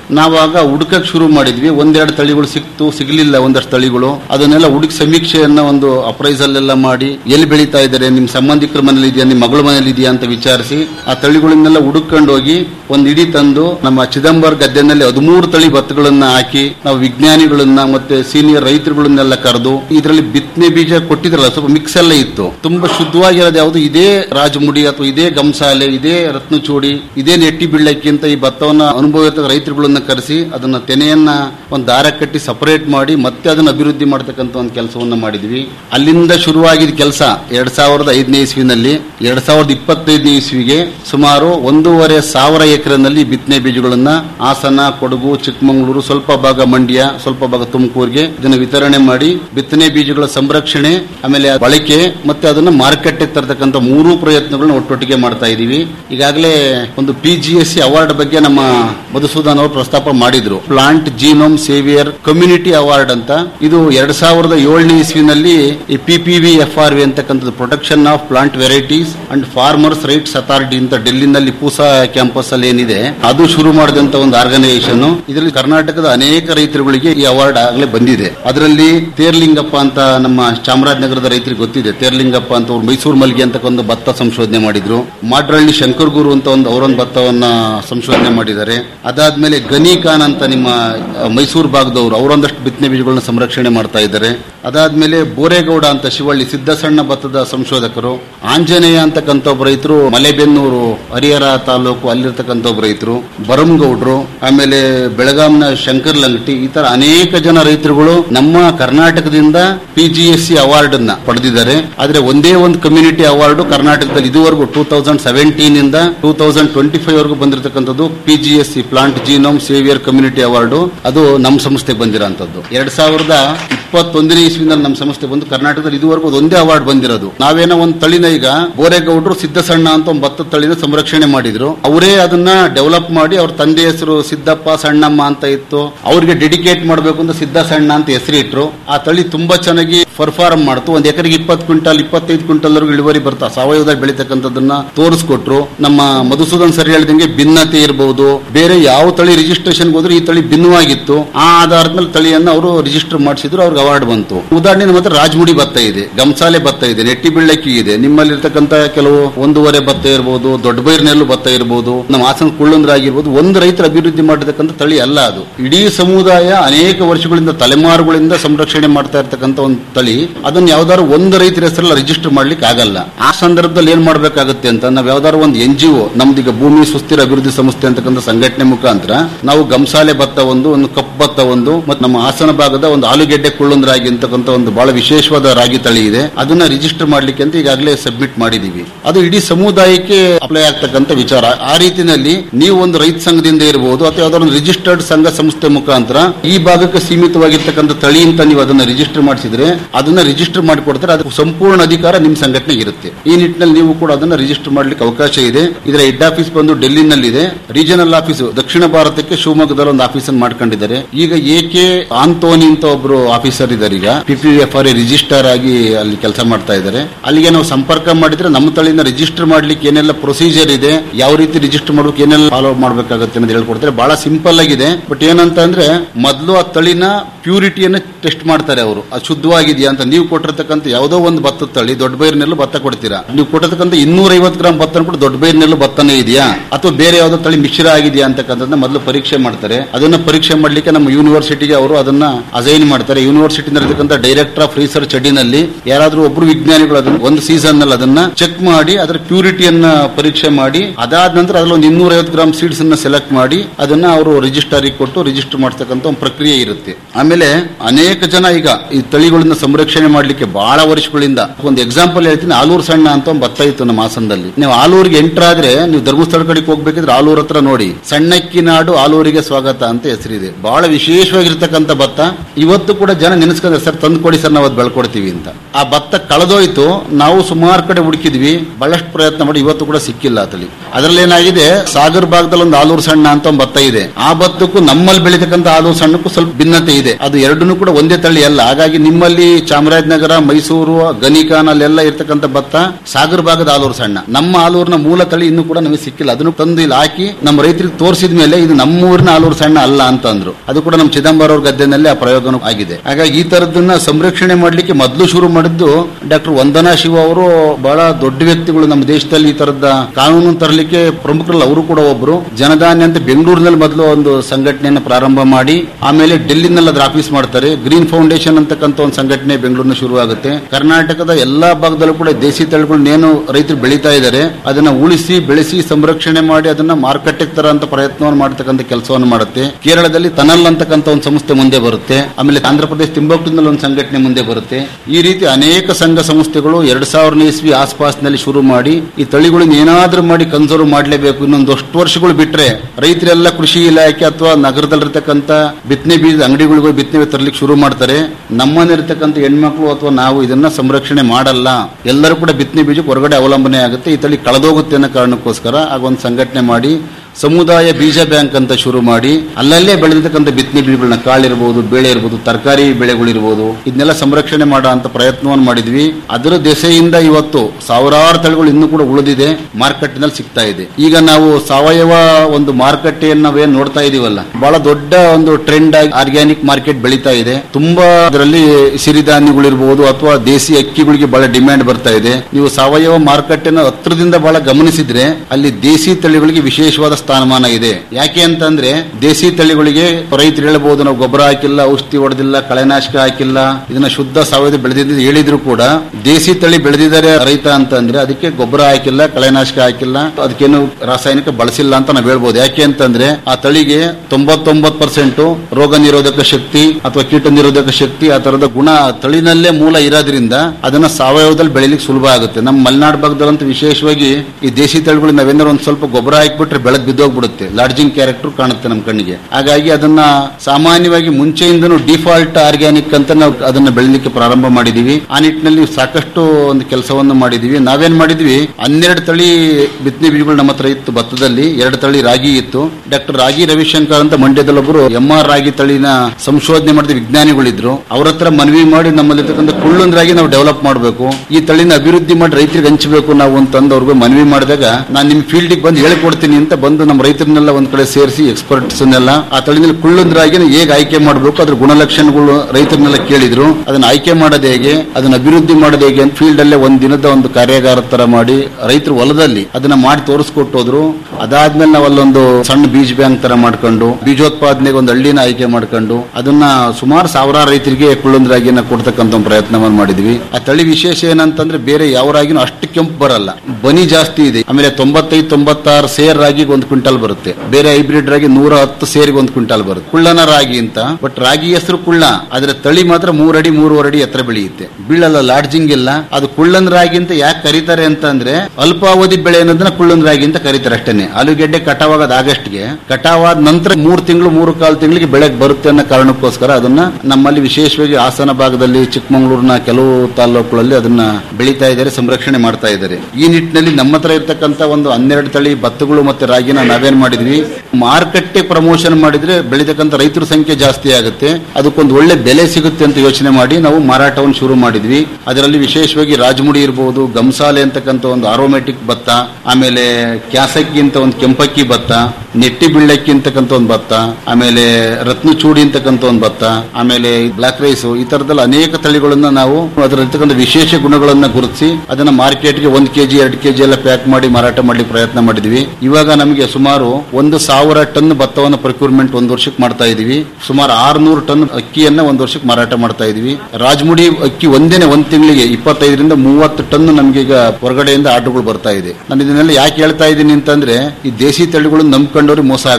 ನಾವಾಗ ಹುಡುಕಕ್ ಶುರು ಮಾಡಿದ್ವಿ ಒಂದೆರಡು ತಳಿಗಳು ಸಿಕ್ತು ಸಿಗ್ಲಿಲ್ಲ ಒಂದಷ್ಟು ತಳಿಗಳು ಅದನ್ನೆಲ್ಲ ಹುಡುಕಿ ಸಮೀಕ್ಷೆಯನ್ನ ಒಂದು ಅಪ್ರೈಸಲ್ ಎಲ್ಲ ಮಾಡಿ ಎಲ್ಲಿ ಬೆಳೀತಾ ಇದ್ದಾರೆ ನಿಮ್ ಸಂಬಂಧಿಕರ ಮನೇಲಿ ಇದೆಯಾ ನಿಮ್ಮ ಮಗಳ ಮನೇಲಿ ಇದೆಯಾ ಅಂತ ವಿಚಾರಿಸಿ ಆ ತಳಿಗಳನ್ನೆಲ್ಲ ಹುಡುಕೊಂಡು ಹೋಗಿ ಒಂದ್ ಇಡಿ ತಂದು ನಮ್ಮ ಚಿದಂಬರ ಗದ್ದೆನಲ್ಲಿ ಹದಿಮೂರು ತಳಿ ಭತ್ತಗಳನ್ನ ಹಾಕಿ ನಾವು ವಿಜ್ಞಾನಿಗಳನ್ನ ಮತ್ತೆ ಸೀನಿಯರ್ ರೈತರುಗಳನ್ನೆಲ್ಲ ಕರೆದು ಇದರಲ್ಲಿ ಬಿತ್ತನೆ ಬೀಜ ಕೊಟ್ಟಿದ್ರಲ್ಲ ಸ್ವಲ್ಪ ಮಿಕ್ಸ್ ಎಲ್ಲ ಇತ್ತು ತುಂಬಾ ಶುದ್ಧವಾಗಿರೋದು ಯಾವುದು ಇದೇ ರಾಜಮುಡಿ ಅಥವಾ ಇದೇ ಗಂಸಾಲೆ ಇದೇ ರತ್ನಚೂಡಿ ಇದೇ ನೆಟ್ಟಿ ಬೀಳಕ್ಕೆ ಅಂತ ಈ ಭತ್ತವನ್ನ ಅನುಭವಿತ ರೈತರುಗಳನ್ನ ಕರೆಸಿ ಅದನ್ನ ತೆನೆಯನ್ನ ಒಂದು ದಾರ ಕಟ್ಟಿ ಸಪರೇಟ್ ಮಾಡಿ ಮತ್ತೆ ಅದನ್ನ ಅಭಿವೃದ್ಧಿ ಮಾಡತಕ್ಕಂತ ಒಂದು ಕೆಲಸವನ್ನ ಮಾಡಿದ್ವಿ ಅಲ್ಲಿಂದ ಶುರುವಾಗಿದ್ದ ಕೆಲಸ ಎರಡ್ ಸಾವಿರದ ಐದನೇ ಇಸ್ವಿನಲ್ಲಿ ಎರಡ್ ಸಾವಿರದ ಇಪ್ಪತ್ತೈದನೇ ಇಸ್ವಿಗೆ ಸುಮಾರು ಒಂದೂವರೆ ಸಾವಿರ ಎಕರೆನಲ್ಲಿ ಬಿತ್ತನೆ ಬೀಜಗಳನ್ನ ಹಾಸನ ಕೊಡಗು ಚಿಕ್ಕಮಗಳೂರು ಸ್ವಲ್ಪ ಭಾಗ ಮಂಡ್ಯ ಸ್ವಲ್ಪ ಭಾಗ ತುಮಕೂರಿಗೆ ಇದನ್ನ ವಿತರಣೆ ಮಾಡಿ ಬಿತ್ತನೆ ಬೀಜಗಳ ಸಂರಕ್ಷಣೆ ಆಮೇಲೆ ಬಳಕೆ ಮತ್ತೆ ಅದನ್ನ ಮಾರುಕಟ್ಟೆಗೆ ತರತಕ್ಕಂತ ಮೂರು ಪ್ರಯತ್ನಗಳನ್ನ ಒಟ್ಟೊಟ್ಟಿಗೆ ಮಾಡ್ತಾ ಇದೀವಿ ಈಗಾಗಲೇ ಒಂದು P G S C award ಬಗ್ಗೆ ನಮ್ಮ ಮಧುಸೂದನ್ ಅವರು ಪ್ರಸ್ತಾಪ ಮಾಡಿದ್ರು plant genome saviour community award ಅಂತ ಇದು ಎರಡ್ ಸಾವಿರದ ಏಳನೇ ಇಸ್ವಿನಲ್ಲಿ ಈ P P V F R V ಅಂತಕ್ಕಂಥದ್ದು protection of plant varieties and farmers rights authority ಅಂತ ಡೆಲ್ಲಿನಲ್ಲಿ ಪೂಸಾ ಕ್ಯಾಂಪಸ್ ಅಲ್ಲಿ ಏನಿದೆ ಅದು ಶುರು ಮಾಡಿದಂತ ಒಂದು ಆರ್ಗನೈಸೇಷನ್ ಇದರಲ್ಲಿ ಕರ್ನಾಟಕದ ಅನೇಕ ರೈತರುಗಳಿಗೆ ಈ ಅವಾರ್ಡ್ ಆಗಲೇ ಬಂದಿದೆ ಅದರಲ್ಲಿ ತೇರ್ಲಿಂಗಪ್ಪ ಅಂತ ನಮ್ಮ ಚಾಮರಾಜನಗರದ ರೈತರಿಗೆ ಗೊತ್ತಿದೆ ತೇರ್ಲಿಂಗಪ್ಪ ಅಂತ ಅವ್ರು ಮೈಸೂರು ಮಲ್ಗೆ ಅಂತ ಒಂದು ಭತ್ತ ಸಂಶೋಧನೆ ಮಾಡಿದ್ರು ಮಾಡ್ರಳ್ಳಿ ಶಂಕರ್ ಗುರು ಅಂತ ಒಂದು ಅವರೊಂದು ಭತ್ತವನ್ನ ಸಂಶೋಧನೆ ಮಾಡಿದ್ದಾರೆ ಅದಾದ್ಮೇಲೆ ಗನಿ ಖಾನ್ ಅಂತ ನಿಮ್ಮ ಅಹ್, ಮೈಸೂರು ಭಾಗದವರು ಅವರೊಂದಷ್ಟು ಬಿತ್ತನೆ ಬೀಜಗಳನ್ನ ಸಂರಕ್ಷಣೆ ಮಾಡ್ತಾ ಇದ್ದಾರೆ ಅದಾದ್ಮೇಲೆ ಬೋರೇಗೌಡ ಅಂತ ಶಿವಳ್ಳಿ ಸಿದ್ದಸಣ್ಣ ಭತ್ತದ ಸಂಶೋಧಕರು ಆಂಜನೇಯ ಅಂತಕ್ಕಂಥ ಒಬ್ಬ ರೈತರು ಮಲೆಬೆನ್ನೂರು ಹರಿಹರ ತಾಲೂಕು ಅಲ್ಲಿರ್ತಕ್ಕಂಥ ಒಬ್ಬ ರೈತರು ಬರಂಗೌಡ್ರು ಆಮೇಲೆ ಬೆಳಗಾಂನ ಶಂಕರ್ ಲಂಗಟಿ ಈ ತರ ಅನೇಕ ಜನ ರೈತರುಗಳು ನಮ್ಮ ಕರ್ನಾಟಕದಿಂದ P G S C award ಅನ್ನ ಪಡೆದಿದ್ದಾರೆ ಆದ್ರೆ ಒಂದೇ ಒಂದು ಕಮ್ಯುನಿಟಿ ಅವಾರ್ಡ್ ಕರ್ನಾಟಕದಲ್ಲಿ ಇದುವರೆಗೂ ಟೂ ತೌಸಂಡ್ ಸೆವೆಂಟೀನ್ ಇಂದ ಟೂ ತೌಸಂಡ್ ಟ್ವೆಂಟಿ ಫೈವ್ ವರೆಗೂ ಬಂದಿರತಕ್ಕಂಥದ್ದು P G S C plant genome saviour community award ಅದು ನಮ್ಮ ಸಂಸ್ಥೆಗೆ ಬಂದಿರೋಂಥದ್ದು ಎರಡ್ ಸಾವಿರದ ಇಪ್ಪತ್ತೊಂದನೇ ಇಸ್ವಿನಲ್ಲಿ ನಮ್ಮ ಸಂಸ್ಥೆ ಬಂದು ಕರ್ನಾಟಕದಲ್ಲಿ ಇದುವರೆಗೂ ಒಂದೇ ಅವಾರ್ಡ್ ಬಂದಿರೋದು ನಾವೇನೋ ಒಂದು ತಳಿನ ಈಗ ಬೋರೇಗೌಡರು ಸಿದ್ದಸಣ್ಣ ಅಂತ ಒಂದು ಭತ್ತದ ತಳಿನ ಸಂರಕ್ಷಣೆ ಮಾಡಿದ್ರು ಅವರೇ ಅದನ್ನ ಡೆವಲಪ್ ಮಾಡಿ ಅವ್ರ ತಂದೆ ಹೆಸರು ಸಿದ್ದಪ್ಪ ಸಣ್ಣಮ್ಮ ಅಂತ ಇತ್ತು ಅವ್ರಿಗೆ ಡೆಡಿಕೇಟ್ ಮಾಡಬೇಕು ಅಂತ ಸಿದ್ದ ಸಣ್ಣ ಅಂತ ಹೆಸರಿಟ್ರು ಆ ತಳಿ ತುಂಬಾ ಚೆನ್ನಾಗಿ ಪರ್ಫಾರ್ಮ್ ಮಾಡ್ತು ಒಂದ್ ಎಕರೆಗೆ ಇಪ್ಪತ್ತು ಕ್ವಿಂಟಲ್ ಇಪ್ಪತ್ತೈದು ಕ್ವಿಂಟಲ್ ವರೆಗೂ ಇಳುವರಿ ಬರ್ತಾ ಸಾವಯವದಲ್ಲಿ ಬೆಳೀತಕ್ಕಂಥದ್ದನ್ನ ತೋರಿಸ್ಕೊಟ್ರು ನಮ್ಮ ಮಧುಸೂದನ್ ಸರಿ ಹೇಳಿದಂಗೆ ಭಿನ್ನತೆ ಇರಬಹುದು ಬೇರೆ ಯಾವ ತಳಿ ರಿಜಿಸ್ಟ್ರೇಷನ್ ಹೋದ್ರೆ ಈ ತಳಿ ಭಿನ್ನವಾಗಿತ್ತು ಆ ಆಧಾರದ ಮೇಲೆ ತಳಿಯನ್ನ ಅವರು ರಿಜಿಸ್ಟರ್ ಮಾಡಿಸಿದ್ರು ಅವ್ರಿಗೆ ಅವಾರ್ಡ್ ಬಂತು ಉದಾಹರಣೆ ನಮ್ಮ ಹತ್ರ ರಾಜಮುಡಿ ಭತ್ತ ಇದೆ ಗಂಸಾಲೆ ಭತ್ತ ಇದೆ ನೆಟ್ಟಿ ಬಿಳ್ಳಕ್ಕಿ ಇದೆ ನಿಮ್ಮಲ್ಲಿ ಇರ್ತಕ್ಕಂಥ ಕೆಲವು ಒಂದೂವರೆ ಭತ್ತ ಇರಬಹುದು ದೊಡ್ಡ ಬೈರ್ನೆಲ್ಲು ಭತ್ತ ಇರಬಹುದು ನಮ್ಮ ಹಾಸನ ಕುಳ್ಳಂದ್ರ ಆಗಿರ್ಬೋದು ಒಂದು ರೈತರ ಅಭಿವೃದ್ಧಿ ಮಾಡಿರ್ತಕ್ಕಂಥ ತಳಿ ಅಲ್ಲ ಅದು ಇಡೀ ಸಮುದಾಯ ಅನೇಕ ವರ್ಷಗಳಿಂದ ತಲೆಮಾರುಗಳಿಂದ ಸಂರಕ್ಷಣೆ ಮಾಡ್ತಾ ಇರ್ತಕ್ಕಂಥ ಒಂದು ತಳಿ ಅದನ್ನ ಯಾವ್ದಾದ್ರು ಒಂದು ರೈತರ ಹೆಸರಲ್ಲ ರಿಜಿಸ್ಟರ್ ಮಾಡ್ಲಿಕ್ಕೆ ಆಗಲ್ಲ ಆ ಸಂದರ್ಭದಲ್ಲಿ ಏನ್ ಮಾಡ್ಬೇಕಾಗುತ್ತೆ ಅಂತ ನಾವು ಯಾವ್ದಾದ್ರು ಒಂದು ಎನ್ ಜಿ ಒ ನಮ್ದೀಗ ಭೂಮಿ ಸುಸ್ಥಿರ ಅಭಿವೃದ್ಧಿ ಸಂಸ್ಥೆ ಅಂತಕ್ಕಂಥ ಸಂಘಟನೆ ಮುಖಾಂತರ ನಾವು ಗಂಸಾಲೆ ಭತ್ತ ಒಂದು ಒಂದು ಕಪ್ಪು ಭತ್ತ ಒಂದು ಮತ್ತು ನಮ್ಮ ಹಾಸನ ಭಾಗದ ಒಂದು ಆಲೂಗೆಡ್ಡೆ ಕುಳ್ಳುಂದ ರಾಗಿ ಅಂತಕ್ಕಂಥ ಒಂದು ಬಹಳ ವಿಶೇಷವಾದ ರಾಗಿ ತಳಿ ಇದೆ ಅದನ್ನ ರಿಜಿಸ್ಟರ್ ಮಾಡ್ಲಿಕ್ಕೆ ಅಂತ ಈಗಾಗಲೇ ಸಬ್ಮಿಟ್ ಮಾಡಿದೀವಿ ಅದು ಇಡೀ ಸಮುದಾಯಕ್ಕೆ ಅಪ್ಲೈ ಆಗ್ತಕ್ಕಂಥ ವಿಚಾರ ಆ ರೀತಿನಲ್ಲಿ ನೀವು ಒಂದು ರೈತ ಸಂಘದಿಂದ ಇರಬಹುದು ಅಥವಾ ಯಾವ್ದಾದ್ರು ಒಂದು ರಿಜಿಸ್ಟರ್ಡ್ ಸಂಘ ಸಂಸ್ಥೆ ಮುಖಾಂತರ ಈ ಭಾಗಕ್ಕೆ ಸೀಮಿತವಾಗಿರ್ತಕ್ಕಂಥ ತಳಿ ಅಂತ ನೀವು ಅದನ್ನ ರಿಜಿಸ್ಟರ್ ಮಾಡಿಸಿದ್ರೆ ಅದನ್ನ ರಿಜಿಸ್ಟರ್ ಮಾಡಿಕೊಡ್ತಾರೆ ಅದಕ್ಕೆ ಸಂಪೂರ್ಣ ಅಧಿಕಾರ ನಿಮ್ ಸಂಘಟನೆಗೆ ಇರುತ್ತೆ ಈ ನಿಟ್ಟಿನಲ್ಲಿ ನೀವು ಕೂಡ ಅದನ್ನ ರಿಜಿಸ್ಟರ್ ಮಾಡ್ಲಿಕ್ಕೆ ಅವಕಾಶ ಇದೆ ಇದರ ಹೆಡ್ ಆಫೀಸ್ ಬಂದು ಡೆಲ್ಲಿನಲ್ಲಿದೆ ರೀಜನಲ್ ಆಫೀಸ್ ದಕ್ಷಿಣ ಭಾರತಕ್ಕೆ ಶಿವಮೊಗ್ಗದಲ್ಲಿ ಒಂದು ಆಫೀಸ್ ಅನ್ನು ಮಾಡ್ಕೊಂಡಿದ್ದಾರೆ ಈಗ ಎಕೆ ಆಂತೋನಿ ಅಂತ ಒಬ್ರು ಆಫೀಸರ್ ಇದ್ದಾರೆ ಈಗ ಪಿಪಿಎಫ್ ಆರ್ ರಿಜಿಸ್ಟರ್ ಆಗಿ ಅಲ್ಲಿ ಕೆಲಸ ಮಾಡ್ತಾ ಇದ್ದಾರೆ ಅಲ್ಲಿಗೆ ನಾವು ಸಂಪರ್ಕ ಮಾಡಿದ್ರೆ ನಮ್ಮ ತಳಿನ ರಿಜಿಸ್ಟರ್ ಮಾಡ್ಲಿಕ್ಕೆ ಏನೆಲ್ಲ ಪ್ರೊಸೀಜರ್ ಇದೆ ಯಾವ ರೀತಿ ರಿಜಿಸ್ಟರ್ ಮಾಡ್ಬೇಕು ಏನೆಲ್ಲ ಫಾಲೋ ಮಾಡ್ಬೇಕಾಗುತ್ತೆ ಅಂತ ಹೇಳ್ಕೊಡ್ತಾರೆ ಬಹಳ ಸಿಂಪಲ್ ಆಗಿದೆ ಬಟ್ ಏನಂತ ಅಂದ್ರೆ ಮೊದಲು ಆ ತಳಿನ ಪ್ಯೂರಿಟಿಯನ್ನು ಟೆಸ್ಟ್ ಮಾಡ್ತಾರೆ ಅವರು ಅದು ಶುದ್ಧವಾಗಿದೆಯಾ ಅಂತ ನೀವು ಕೊಟ್ಟಿರ್ತಕ್ಕಂಥ ಯಾವುದೋ ಒಂದು ಭತ್ತದ ತಳಿ ದೊಡ್ಡ ಬೈರಿನಲ್ಲೂ ಭತ್ತ ಕೊಡ್ತೀರಾ ನೀವು ಕೊಟ್ಟಿರ್ತಕ್ಕಂಥ ಇನ್ನೂರ ಐವತ್ತು ಗ್ರಾಮ್ ಭತ್ತ ಕೂಡ ದೊಡ್ಡ ಬೈರಿನಲ್ಲೂ ಭತ್ತನೇ ಇದೆಯಾ ಅಥವಾ ಬೇರೆ ಯಾವುದೋ ತಳಿ ಮಿಶ್ರ ಆಗಿದೆಯಾ ಅಂತಕ್ಕಂಥದ್ದನ್ನ ಮೊದಲು ಪರೀಕ್ಷೆ ಮಾಡ್ತಾರೆ ಅದನ್ನ ಪರೀಕ್ಷೆ ಮಾಡ್ಲಿಕ್ಕೆ ನಮ್ಮ ಯೂನಿವರ್ಸಿಟಿಗೆ ಅವರು ಅದನ್ನ ಅಸೈನ್ ಮಾಡ್ತಾರೆ ಯೂನಿವರ್ಸಿಟಿ ಇರತಕ್ಕಂಥ ಡೈರೆಕ್ಟರ್ ಆಫ್ ರಿಸರ್ಚ್ ಅಡಿನಲ್ಲಿ ಯಾರಾದ್ರೂ ಒಬ್ರು ವಿಜ್ಞಾನಿಗಳು ಅದನ್ನ ಒಂದು ಸೀಸನ್ ನಲ್ಲಿ ಅದನ್ನ ಚೆಕ್ ಮಾಡಿ ಅದರ ಪ್ಯೂರಿಟಿಯನ್ನ ಪರೀಕ್ಷೆ ಮಾಡಿ ಅದಾದ ನಂತರ ಅದ್ರಲ್ಲಿ ಒಂದು ಇನ್ನೂರ ಐವತ್ತು ಗ್ರಾಮ್ ಸೀಡ್ಸ್ ಅನ್ನ ಸೆಲೆಕ್ಟ್ ಮಾಡಿ ಅದನ್ನ ಅವರು ರಿಜಿಸ್ಟರ್ ಕೊಟ್ಟು ರಿಜಿಸ್ಟರ್ ಮಾಡ್ತಕ್ಕಂಥ ಒಂದು ಪ್ರಕ್ರಿಯೆ ಇರುತ್ತೆ ಆಮೇಲೆ ಅನೇಕ ಜನ ಈಗ ಈ ತಳಿಗಳನ್ನ ಸಂರಕ್ಷಣೆ ಮಾಡ್ಲಿಕ್ಕೆ ಬಹಳ ವರ್ಷಗಳಿಂದ ಒಂದು ಎಕ್ಸಾಂಪಲ್ ಹೇಳ್ತೀನಿ ಆಲೂರು ಸಣ್ಣ ಅಂತ ಒಂದು ಭತ್ತ ಇತ್ತು ನಮ್ಮ ಹಾಸನದಲ್ಲಿ ನೀವು ಆಲೂರಿಗೆ ಎಂಟರ್ ಆದ್ರೆ ನೀವು ಧರ್ಮಸ್ಥಳ ಕಡೆಗೆ ಹೋಗ್ಬೇಕಿದ್ರೆ ಆಲೂರ್ ಹತ್ರ ನೋಡಿ ಸಣ್ಣಕ್ಕಿ ನಾಡು ಆಲೂರಿಗೆ ಸ್ವಾಗತ ಅಂತ ಹೆಸರಿದೆ ಬಹಳ ವಿಶೇಷವಾಗಿರ್ತಕ್ಕಂಥ ಭತ್ತ ಇವತ್ತು ಕೂಡ ಜನ ನೆನೆಸ್ಕೊಂಡ್ರೆ ಸರ್ ತಂದು ಕೊಡಿ ಸರ್ ನಾವು ಅದು ಬೆಳ್ಕೊಡ್ತೀವಿ ಅಂತ ಆ ಭತ್ತ ಕಳೆದೋಯ್ತು ನಾವು ಸುಮಾರು ಕಡೆ ಹುಡುಕಿದ್ವಿ ಬಹಳಷ್ಟು ಪ್ರಯತ್ನ ಮಾಡಿ ಇವತ್ತು ಕೂಡ ಸಿಕ್ಕಿಲ್ಲ ಆ ತಳಿ ಅದರಲ್ಲಿ ಏನಾಗಿದೆ ಸಾಗರ್ ಭಾಗದಲ್ಲಿ ಒಂದು ಆಲೂರು ಸಣ್ಣ ಅಂತ ಒಂದು ಭತ್ತ ಇದೆ ಆ ಭತ್ತಕ್ಕೂ ನಮ್ಮಲ್ಲಿ ಬೆಳೀತಕ್ಕಂಥ ಆಲೂರು ಸಣ್ಣಕ್ಕೂ ಸ್ವಲ್ಪ ಭಿನ್ನತೆ ಇದೆ ಅದು ಎರಡನ್ನೂ ಕೂಡ ಒಂದೇ ತಳಿ ಅಲ್ಲ ಹಾಗಾಗಿ ನಿಮ್ಮಲ್ಲಿ ಚಾಮರಾಜನಗರ ಮೈಸೂರು ಗನಿಕಾನ್ ಅಲ್ಲೆಲ್ಲ ಇರ್ತಕ್ಕಂಥ ಭತ್ತ ಸಾಗರ್ ಭಾಗದ ಆಲೂರು ಸಣ್ಣ ನಮ್ಮ ಆಲೂರಿನ ಮೂಲ ತಳಿ ಇನ್ನೂ ಕೂಡ ನಮಗೆ ಸಿಕ್ಕಿಲ್ಲ ಅದನ್ನು ತಂದು ಇಲ್ಲಿ ಹಾಕಿ ನಮ್ಮ ರೈತರಿಗೆ ತೋರಿಸಿದ ಮೇಲೆ ಇದು ನಮ್ಮೂರಿನ ಆಲೂರು ಸಣ್ಣ ಅಲ್ಲ ಅಂತ ಅಂದ್ರು ಅದು ಕೂಡ ನಮ್ಮ ಚಿದಂಬರ ಅವ್ರ ಗದ್ದೆನಲ್ಲಿ ಆ ಪ್ರಯೋಗನೂ ಆಗಿದೆ ಹಾಗಾಗಿ ಈ ತರದನ್ನ ಸಂರಕ್ಷಣೆ ಮಾಡ್ಲಿಕ್ಕೆ ಮೊದಲು ಶುರು ಮಾಡಿದ್ದು ಡಾಕ್ಟರ್ ವಂದನಾ ಶಿವ ಅವರು ಬಹಳ ದೊಡ್ಡ ವ್ಯಕ್ತಿಗಳು ನಮ್ಮ ದೇಶದಲ್ಲಿ ಈ ತರದ ಕಾನೂನು ತರಲಿಕ್ಕೆ ಪ್ರಮುಖರಲ್ಲ ಅವರು ಕೂಡ ಒಬ್ರು ಜನಧಾನ್ಯ ಅಂತ ಬೆಂಗಳೂರಿನಲ್ಲಿ ಮೊದಲು ಒಂದು ಸಂಘಟನೆಯನ್ನು ಪ್ರಾರಂಭ ಮಾಡಿ ಆಮೇಲೆ ಡೆಲ್ಲಿನಲ್ಲಿ ಅದ್ರ ಆಫೀಸ್ ಮಾಡ್ತಾರೆ ಗ್ರೀನ್ ಫೌಂಡೇಶನ್ ಅಂತಕ್ಕಂಥ ಒಂದು ಸಂಘಟನೆ ಬೆಂಗಳೂರಿನ ಶುರು ಆಗುತ್ತೆ ಕರ್ನಾಟಕದ ಎಲ್ಲಾ ಭಾಗದಲ್ಲೂ ಕೂಡ ದೇಸಿ ತಳಿಗಳನ್ನೇನು ರೈತರು ಬೆಳೀತಾ ಇದ್ದಾರೆ ಅದನ್ನ ಉಳಿಸಿ ಬೆಳೆಸಿ ಸಂರಕ್ಷಣೆ ಮಾಡಿ ಅದನ್ನ ಮಾರುಕಟ್ಟೆಗೆ ತರ ಅಂತ ಪ್ರಯತ್ನವನ್ನು ಮಾಡತಕ್ಕಂಥ ಕೆಲಸವನ್ನು ಮಾಡುತ್ತೆ ಕೇರಳದಲ್ಲಿ ತನಲ್ ಅಂತಕ್ಕಂಥ ಒಂದು ಸಂಸ್ಥೆ ಮುಂದೆ ಬರುತ್ತೆ ಆಮೇಲೆ ಆಂಧ್ರ ಪ್ರದೇಶ ತಿಂಬಕ್ಟುನಲ್ಲಿ ಒಂದು ಸಂಘಟನೆ ಮುಂದೆ ಬರುತ್ತೆ ಈ ರೀತಿ ಅನೇಕ ಸಂಘ ಸಂಸ್ಥೆಗಳು ಎರಡ್ ಸಾವಿರನೇ ಇಸ್ವಿ ಆಸ್ಪಾಸ್ನಲ್ಲಿ ಶುರು ಮಾಡಿ ಈ ತಳಿಗಳನ್ನ ಏನಾದ್ರೂ ಮಾಡಿ ಕನ್ಸರ್ವ್ ಮಾಡಲೇಬೇಕು ಇನ್ನೊಂದು ಅಷ್ಟು ವರ್ಷಗಳು ಬಿಟ್ರೆ ರೈತರೆಲ್ಲ ಕೃಷಿ ಇಲಾಖೆ ಅಥವಾ ನಗರದಲ್ಲಿರ್ತಕ್ಕಂಥ ಬಿತ್ತನೆ ಬೀಜದ ಅಂಗಡಿಗಳಿಗೆ ಬಿತ್ತನೆ ತರಲಿಕ್ಕೆ ಶುರು ಮಾಡ್ತಾರೆ ನಮ್ಮಲ್ಲಿರ್ತಕ್ಕಂಥ ಹೆಣ್ಮಕ್ಳು ಅಥವಾ ನಾವು ಇದನ್ನ ಸಂರಕ್ಷಣೆ ಮಾಡಲ್ಲ ಎಲ್ಲರೂ ಕೂಡ ಬಿತ್ತನೆ ಬೀಜಕ್ಕೆ ಹೊರಗಡೆ ಅವಲಂಬನೆ ಆಗುತ್ತೆ ಈ ತಳಿ ಕಳೆದೋಗುತ್ತೆ ಅನ್ನೋ ಕಾರಣಕ್ಕೋಸ್ಕರ ಆಗ ಒಂದು ಸಂಘಟನೆ ಮಾಡಿ ಸಮುದಾಯ ಬೀಜ ಬ್ಯಾಂಕ್ ಅಂತ ಶುರು ಮಾಡಿ ಅಲ್ಲಲ್ಲೇ ಬೆಳೆದಿರ್ತಕ್ಕಂಥ ಬಿತ್ತನೆ ಬೀಜಗಳನ್ನ ಕಾಳಿರ್ಬೋದು ಬೇಳೆ ಇರ್ಬೋದು ತರಕಾರಿ ಬೆಳೆಗಳಿರ್ಬೋದು ಇದನ್ನೆಲ್ಲ ಸಂರಕ್ಷಣೆ ಮಾಡೋ ಅಂತ ಪ್ರಯತ್ನವನ್ನು ಮಾಡಿದ್ವಿ ಅದರ ದೆಸೆಯಿಂದ ಇವತ್ತು ಸಾವಿರಾರು ತಳಿಗಳು ಇನ್ನೂ ಕೂಡ ಉಳಿದಿದೆ ಮಾರುಕಟ್ಟೆನಲ್ಲಿ ಸಿಗ್ತಾ ಇದೆ ಈಗ ನಾವು ಸಾವಯವ ಒಂದು ಮಾರುಕಟ್ಟೆಯನ್ನು ನಾವೇನ್ ನೋಡ್ತಾ ಇದೀವಲ್ಲ ಬಹಳ ದೊಡ್ಡ ಒಂದು ಟ್ರೆಂಡ್ ಆಗಿ ಆರ್ಗ್ಯಾನಿಕ್ ಮಾರ್ಕೆಟ್ ಬೆಳೀತಾ ಇದೆ ತುಂಬಾ ಅದರಲ್ಲಿ ಸಿರಿಧಾನ್ಯಗಳಿರ್ಬೋದು ಅಥವಾ ದೇಸಿ ಅಕ್ಕಿಗಳಿಗೆ ಬಹಳ ಡಿಮ್ಯಾಂಡ್ ಬರ್ತಾ ಇದೆ ನೀವು ಸಾವಯವ ಮಾರುಕಟ್ಟೆನ ಹತ್ರದಿಂದ ಬಹಳ ಗಮನಿಸಿದ್ರೆ ಅಲ್ಲಿ ದೇಸಿ ತಳಿಗಳಿಗೆ ವಿಶೇಷವಾದ ಸ್ಥಾನಮಾನ ಇದೆ ಯಾಕೆ ಅಂತಂದ್ರೆ ದೇಸಿ ತಳಿಗಳಿಗೆ ರೈತರು ಹೇಳ್ಬೋದು ನಾವು ಗೊಬ್ಬರ ಹಾಕಿಲ್ಲ ಔಷಧಿ ಹೊಡೆದಿಲ್ಲ ಕಳೆನಾಶಕ ಹಾಕಿಲ್ಲ ಇದನ್ನ ಶುದ್ಧ ಸಾವಯವ ಬೆಳೆದಿದ್ದು ಹೇಳಿದ್ರು ಕೂಡ ದೇಸಿ ತಳಿ ಬೆಳೆದಿದ್ದಾರೆ ರೈತ ಅಂತಂದ್ರೆ ಅದಕ್ಕೆ ಗೊಬ್ಬರ ಹಾಕಿಲ್ಲ ಕಳೆನಾಶಕ ಹಾಕಿಲ್ಲ ಅದಕ್ಕೇನು ರಾಸಾಯನಿಕ ಬಳಸಿಲ್ಲ ಅಂತ ನಾವು ಹೇಳ್ಬೋದು ಯಾಕೆ ಅಂತಂದ್ರೆ ಆ ತಳಿಗೆ ತೊಂಬತ್ತೊಂಬತ್ತು ಪರ್ಸೆಂಟ್ ರೋಗ ನಿರೋಧಕ ಶಕ್ತಿ ಅಥವಾ ಕೀಟ ನಿರೋಧಕ ಶಕ್ತಿ ಆ ತರದ ಗುಣ ಆ ತಳಿನಲ್ಲೇ ಮೂಲ ಇರೋದ್ರಿಂದ ಅದನ್ನ ಸಾವಯವದಲ್ಲಿ ಬೆಳಿಲಿಕ್ಕೆ ಸುಲಭ ಆಗುತ್ತೆ ನಮ್ಮ ಮಲೆನಾಡು ಭಾಗದಲ್ಲಂತೂ ವಿಶೇಷವಾಗಿ ಈ ದೇಸಿ ತಳಿಗಳು ನಾವೇನಾದ್ರು ಒಂದ್ ಸ್ವಲ್ಪ ಗೊಬ್ಬರ ಹಾಕಿಬಿಟ್ರೆ ಬೆಳೆದ್ ಬಿದ್ದೋಗ್ಬಿಡುತ್ತೆ ಲಾಡ್ಜಿಂಗ್ ಕ್ಯಾರೆಕ್ಟರ್ ಕಾಣುತ್ತೆ ನಮ್ಮ ಕಣ್ಣಿಗೆ ಹಾಗಾಗಿ ಅದನ್ನ ಸಾಮಾನ್ಯವಾಗಿ ಮುಂಚೆಯಿಂದನೂ ಡಿಫಾಲ್ಟ್ ಆರ್ಗ್ಯಾನಿಕ್ ಅಂತ ನಾವು ಅದನ್ನ ಬೆಳಿಲಿಕ್ಕೆ ಪ್ರಾರಂಭ ಮಾಡಿದೀವಿ ಆ ನಿಟ್ಟಿನಲ್ಲಿ ಸಾಕಷ್ಟು ಒಂದು ಕೆಲಸವನ್ನು ಮಾಡಿದೀವಿ ನಾವೇನ್ ಮಾಡಿದ್ವಿ ಹನ್ನೆರಡು ತಳಿ ಬಿತ್ತನೆ ಬೀಜಗಳು ನಮ್ಮ ಹತ್ರ ಇತ್ತು ಭತ್ತದಲ್ಲಿ ಎರಡು ತಳಿ ರಾಗಿ ಇತ್ತು ಡಾಕ್ಟರ್ ರಾಗಿ ರವಿಶಂಕರ್ ಅಂತ ಮಂಡ್ಯದಲ್ಲೊಬ್ಬರು ಎಂ ಆರ್ ರಾಗಿ ತಳಿನ ಸಂಶೋಧನೆ ಮಾಡಿದ ವಿಜ್ಞಾನಿಗಳಿದ್ರು ಅವ್ರ ಹತ್ರ ಮನವಿ ಮಾಡಿ ನಮ್ಮಲ್ಲಿರ್ತಕ್ಕಂಥ ಕುಳ್ಳೊಂದ್ ರಾಗಿ ನಾವು ಡೆವಲಪ್ ಮಾಡಬೇಕು ಈ ತಳಿನ ಅಭಿವೃದ್ಧಿ ಮಾಡಿ ರೈತರಿಗೆ ಹಂಚಬೇಕು ನಾವು ಅಂತಂದು ಅವ್ರಿಗೆ ಮನವಿ ಮಾಡಿದಾಗ ನಾನು ನಿಮ್ ಫೀಲ್ಡಿಗೆ ಬಂದು ಹೇಳಿಕೊಡ್ತೀನಿ ಅಂತ ಬಂದು ನಮ್ಮ ರೈತರನ್ನೆಲ್ಲ ಒಂದ್ ಕಡೆ ಸೇರಿಸಿ ಎಕ್ಸ್ಪರ್ಟ್ಸ್ ಅನ್ನೆಲ್ಲ ಆ ತಳಿನಲ್ಲಿ ಕುಳ್ಳೊಂದ್ ರಾಗಿನ ಹೇಗೆ ಆಯ್ಕೆ ಮಾಡಬೇಕು ಅದ್ರ ಗುಣಲಕ್ಷಣಗಳು ರೈತರನ್ನೆಲ್ಲ ಕೇಳಿದ್ರು ಅದನ್ನ ಆಯ್ಕೆ ಮಾಡೋದು ಹೇಗೆ ಅದನ್ನ ಅಭಿವೃದ್ಧಿ ಮಾಡೋದು ಹೇಗೆ ಅಂತ ಫೀಲ್ಡ್ ಅಲ್ಲೇ ಒಂದ್ ದಿನದ ಒಂದು ಕಾರ್ಯಾಗಾರ ತರ ಮಾಡಿ ರೈತರು ಹೊಲದಲ್ಲಿ ಅದನ್ನ ಮಾಡಿ ತೋರಿಸ್ಕೊಟ್ಟೋದ್ರು ಅದಾದ್ಮೇಲೆ ನಾವು ಅಲ್ಲೊಂದು ಸಣ್ಣ ಬೀಜ ಬ್ಯಾಂಕ್ ತರ ಮಾಡ್ಕೊಂಡು ಬೀಜೋತ್ಪಾದನೆಗೆ ಒಂದು ಹಳ್ಳಿನ ಆಯ್ಕೆ ಮಾಡ್ಕೊಂಡು ಅದನ್ನ ಸುಮಾರು ಸಾವಿರಾರು ರೈತರಿಗೆ ಕುಳ್ಳೊಂದ್ ರಾಗಿನ ಕೊಡ್ತಕ್ಕಂತ ಒಂದು ಪ್ರಯತ್ನವನ್ನು ಮಾಡಿದ್ವಿ ಆ ತಳಿ ವಿಶೇಷ ಏನಂತಂದ್ರೆ ಬೇರೆ ಯಾವ ರಾಗಿನೂ ಅಷ್ಟು ಕೆಂಪು ಬರಲ್ಲ ಬನಿ ಜಾಸ್ತಿ ಇದೆ ಆಮೇಲೆ ತೊಂಬತ್ತೈದು ತೊಂಬತ್ತಾರು ಸೇರ್ ರಾಗಿಗೆ ಒಂದು ಕ್ವಿಂಟಲ್ ಬರುತ್ತೆ ಬೇರೆ ಹೈಬ್ರಿಡ್ ರಾಗಿ ನೂರ ಹತ್ತು ಸೇರಿಗೆ ಒಂದು ಕ್ವಿಂಟಲ್ ಬರುತ್ತೆ ಕುಳ್ಳನ ರಾಗಿ ಅಂತ ಬಟ್ ರಾಗಿ ಹೆಸರು ಕುಳ್ಳ ಆದ್ರೆ ತಳಿ ಮಾತ್ರ ಮೂರಡಿ ಮೂರುವರೆ ಅಡಿ ಎತ್ತರ ಬೆಳೆಯುತ್ತೆ ಬೀಳಲ್ಲ ಲಾಡ್ಜಿಂಗ್ ಇಲ್ಲ ಅದು ಕುಳ್ಳನ್ ರಾಗಿ ಅಂತ ಯಾಕೆ ಕರೀತಾರೆ ಅಂತಂದ್ರೆ ಅಲ್ಪಾವಧಿ ಬೆಳೆ ಅನ್ನೋದನ್ನ ಕುಳ್ಳನ್ ರಾಗಿ ಅಂತ ಕರೀತಾರೆ ಅಷ್ಟೇನೆ ಆಲೂಗೆಡ್ಡೆ ಕಟಾವಾಗದ ಆಗಸ್ಟ್ಗೆ ಕಟಾವಾದ ನಂತರ ಮೂರು ತಿಂಗಳು ಮೂರು ಕಾಲು ತಿಂಗಳಿಗೆ ಬೆಳೆಗೆ ಬರುತ್ತೆ ಅನ್ನೋ ಕಾರಣಕ್ಕೋಸ್ಕರ ಅದನ್ನ ನಮ್ಮಲ್ಲಿ ವಿಶೇಷವಾಗಿ ಹಾಸನ ಭಾಗದಲ್ಲಿ ಚಿಕ್ಕಮಗಳೂರಿನ ಕೆಲವು ತಾಲೂಕುಗಳಲ್ಲಿ ಅದನ್ನ ಬೆಳೀತಾ ಇದ್ದಾರೆ ಸಂರಕ್ಷಣೆ ಮಾಡ್ತಾ ಇದ್ದಾರೆ ಈ ನಿಟ್ಟಿನಲ್ಲಿ ನಮ್ಮ ಹತ್ರ ಇರ್ತಕ್ಕಂಥ ಒಂದು ಹನ್ನೆರಡು ತಳಿ ಭತ್ತಗಳು ಮತ್ತೆ ರಾಗಿನ ನಾವೇನ್ ಮಾಡಿದ್ವಿ ಮಾರುಕಟ್ಟೆ ಪ್ರಮೋಷನ್ ಮಾಡಿದ್ರೆ ಬೆಳೀತಕ್ಕಂಥ ರೈತರ ಸಂಖ್ಯೆ ಜಾಸ್ತಿ ಆಗುತ್ತೆ ಅದಕ್ಕೊಂದು ಒಳ್ಳೆ ಬೆಲೆ ಸಿಗುತ್ತೆ ಅಂತ ಯೋಚನೆ ಮಾಡಿ ನಾವು ಮಾರಾಟವನ್ನು ಶುರು ಮಾಡಿದ್ವಿ ಅದರಲ್ಲಿ ವಿಶೇಷವಾಗಿ ರಾಜಮುಡಿ ಇರಬಹುದು ಗಂಸಾಲೆ ಅಂತಕ್ಕಂಥ ಒಂದು ಆರೋಮೆಟಿಕ್ ಭತ್ತ ಆಮೇಲೆ ಕ್ಯಾಸಕ್ಕಿ ಅಂತ ಒಂದು ಕೆಂಪಕ್ಕಿ ಭತ್ತ ನೆಟ್ಟಿ ಬಿಳ್ಳಕ್ಕಿ ಅಂತಕ್ಕಂಥ ಒಂದು ಭತ್ತ ಆಮೇಲೆ ರತ್ನ ಚೂಡಿ ಅಂತಕ್ಕಂಥ ಒಂದು ಭತ್ತ ಆಮೇಲೆ ಬ್ಲಾಕ್ ರೈಸ್ ಈ ತರದಲ್ಲಿ ಅನೇಕ ತಳಿಗಳನ್ನ ನಾವು ಅದರಲ್ಲಿರ್ತಕ್ಕಂಥ ವಿಶೇಷ ಗುಣಗಳನ್ನ ಗುರುತಿಸಿ ಅದನ್ನ ಮಾರ್ಕೆಟ್ಗೆ ಒಂದು ಕೆಜಿ ಎರಡು ಕೆಜಿ ಎಲ್ಲ ಪ್ಯಾಕ್ ಮಾಡಿ ಮಾರಾಟ ಮಾಡ್ಲಿಕ್ಕೆ ಪ್ರಯತ್ನ ಮಾಡಿದ್ವಿ ಇವಾಗ ನಮಗೆ ಸುಮಾರು ಒಂದು ಸಾವಿರ ಟನ್ ಭತ್ತವನ್ನು ಪ್ರೊಕ್ಯೂರ್ಮೆಂಟ್ ಒಂದು ವರ್ಷಕ್ಕೆ ಮಾಡ್ತಾ ಇದೀವಿ ಸುಮಾರು ಆರ್ನೂರು ಟನ್ ಅಕ್ಕಿಯನ್ನ ಒಂದು ವರ್ಷಕ್ಕೆ ಮಾರಾಟ ಮಾಡ್ತಾ ಇದೀವಿ ರಾಜಮುಡಿ ಅಕ್ಕಿ ಒಂದೇನೆ ಒಂದ್ ತಿಂಗಳಿಗೆ ಇಪ್ಪತ್ತೈದರಿಂದ ಮೂವತ್ತು ಟನ್ ನಮ್ಗೆ ಈಗ ಹೊರಗಡೆಯಿಂದ ಆರ್ಡರ್ಗಳು ಬರ್ತಾ ಇದೆ ನಾನು ಇದನ್ನೆಲ್ಲ ಯಾಕೆ ಹೇಳ್ತಾ ಇದ್ದೀನಿ ಅಂತಂದ್ರೆ ಈ ದೇಸಿ ತಳಿಗಳು ನಂಬ್ಕೊಂಡವ್ರಿಗೆ ಮೋಸ ಆಗಲ್ಲ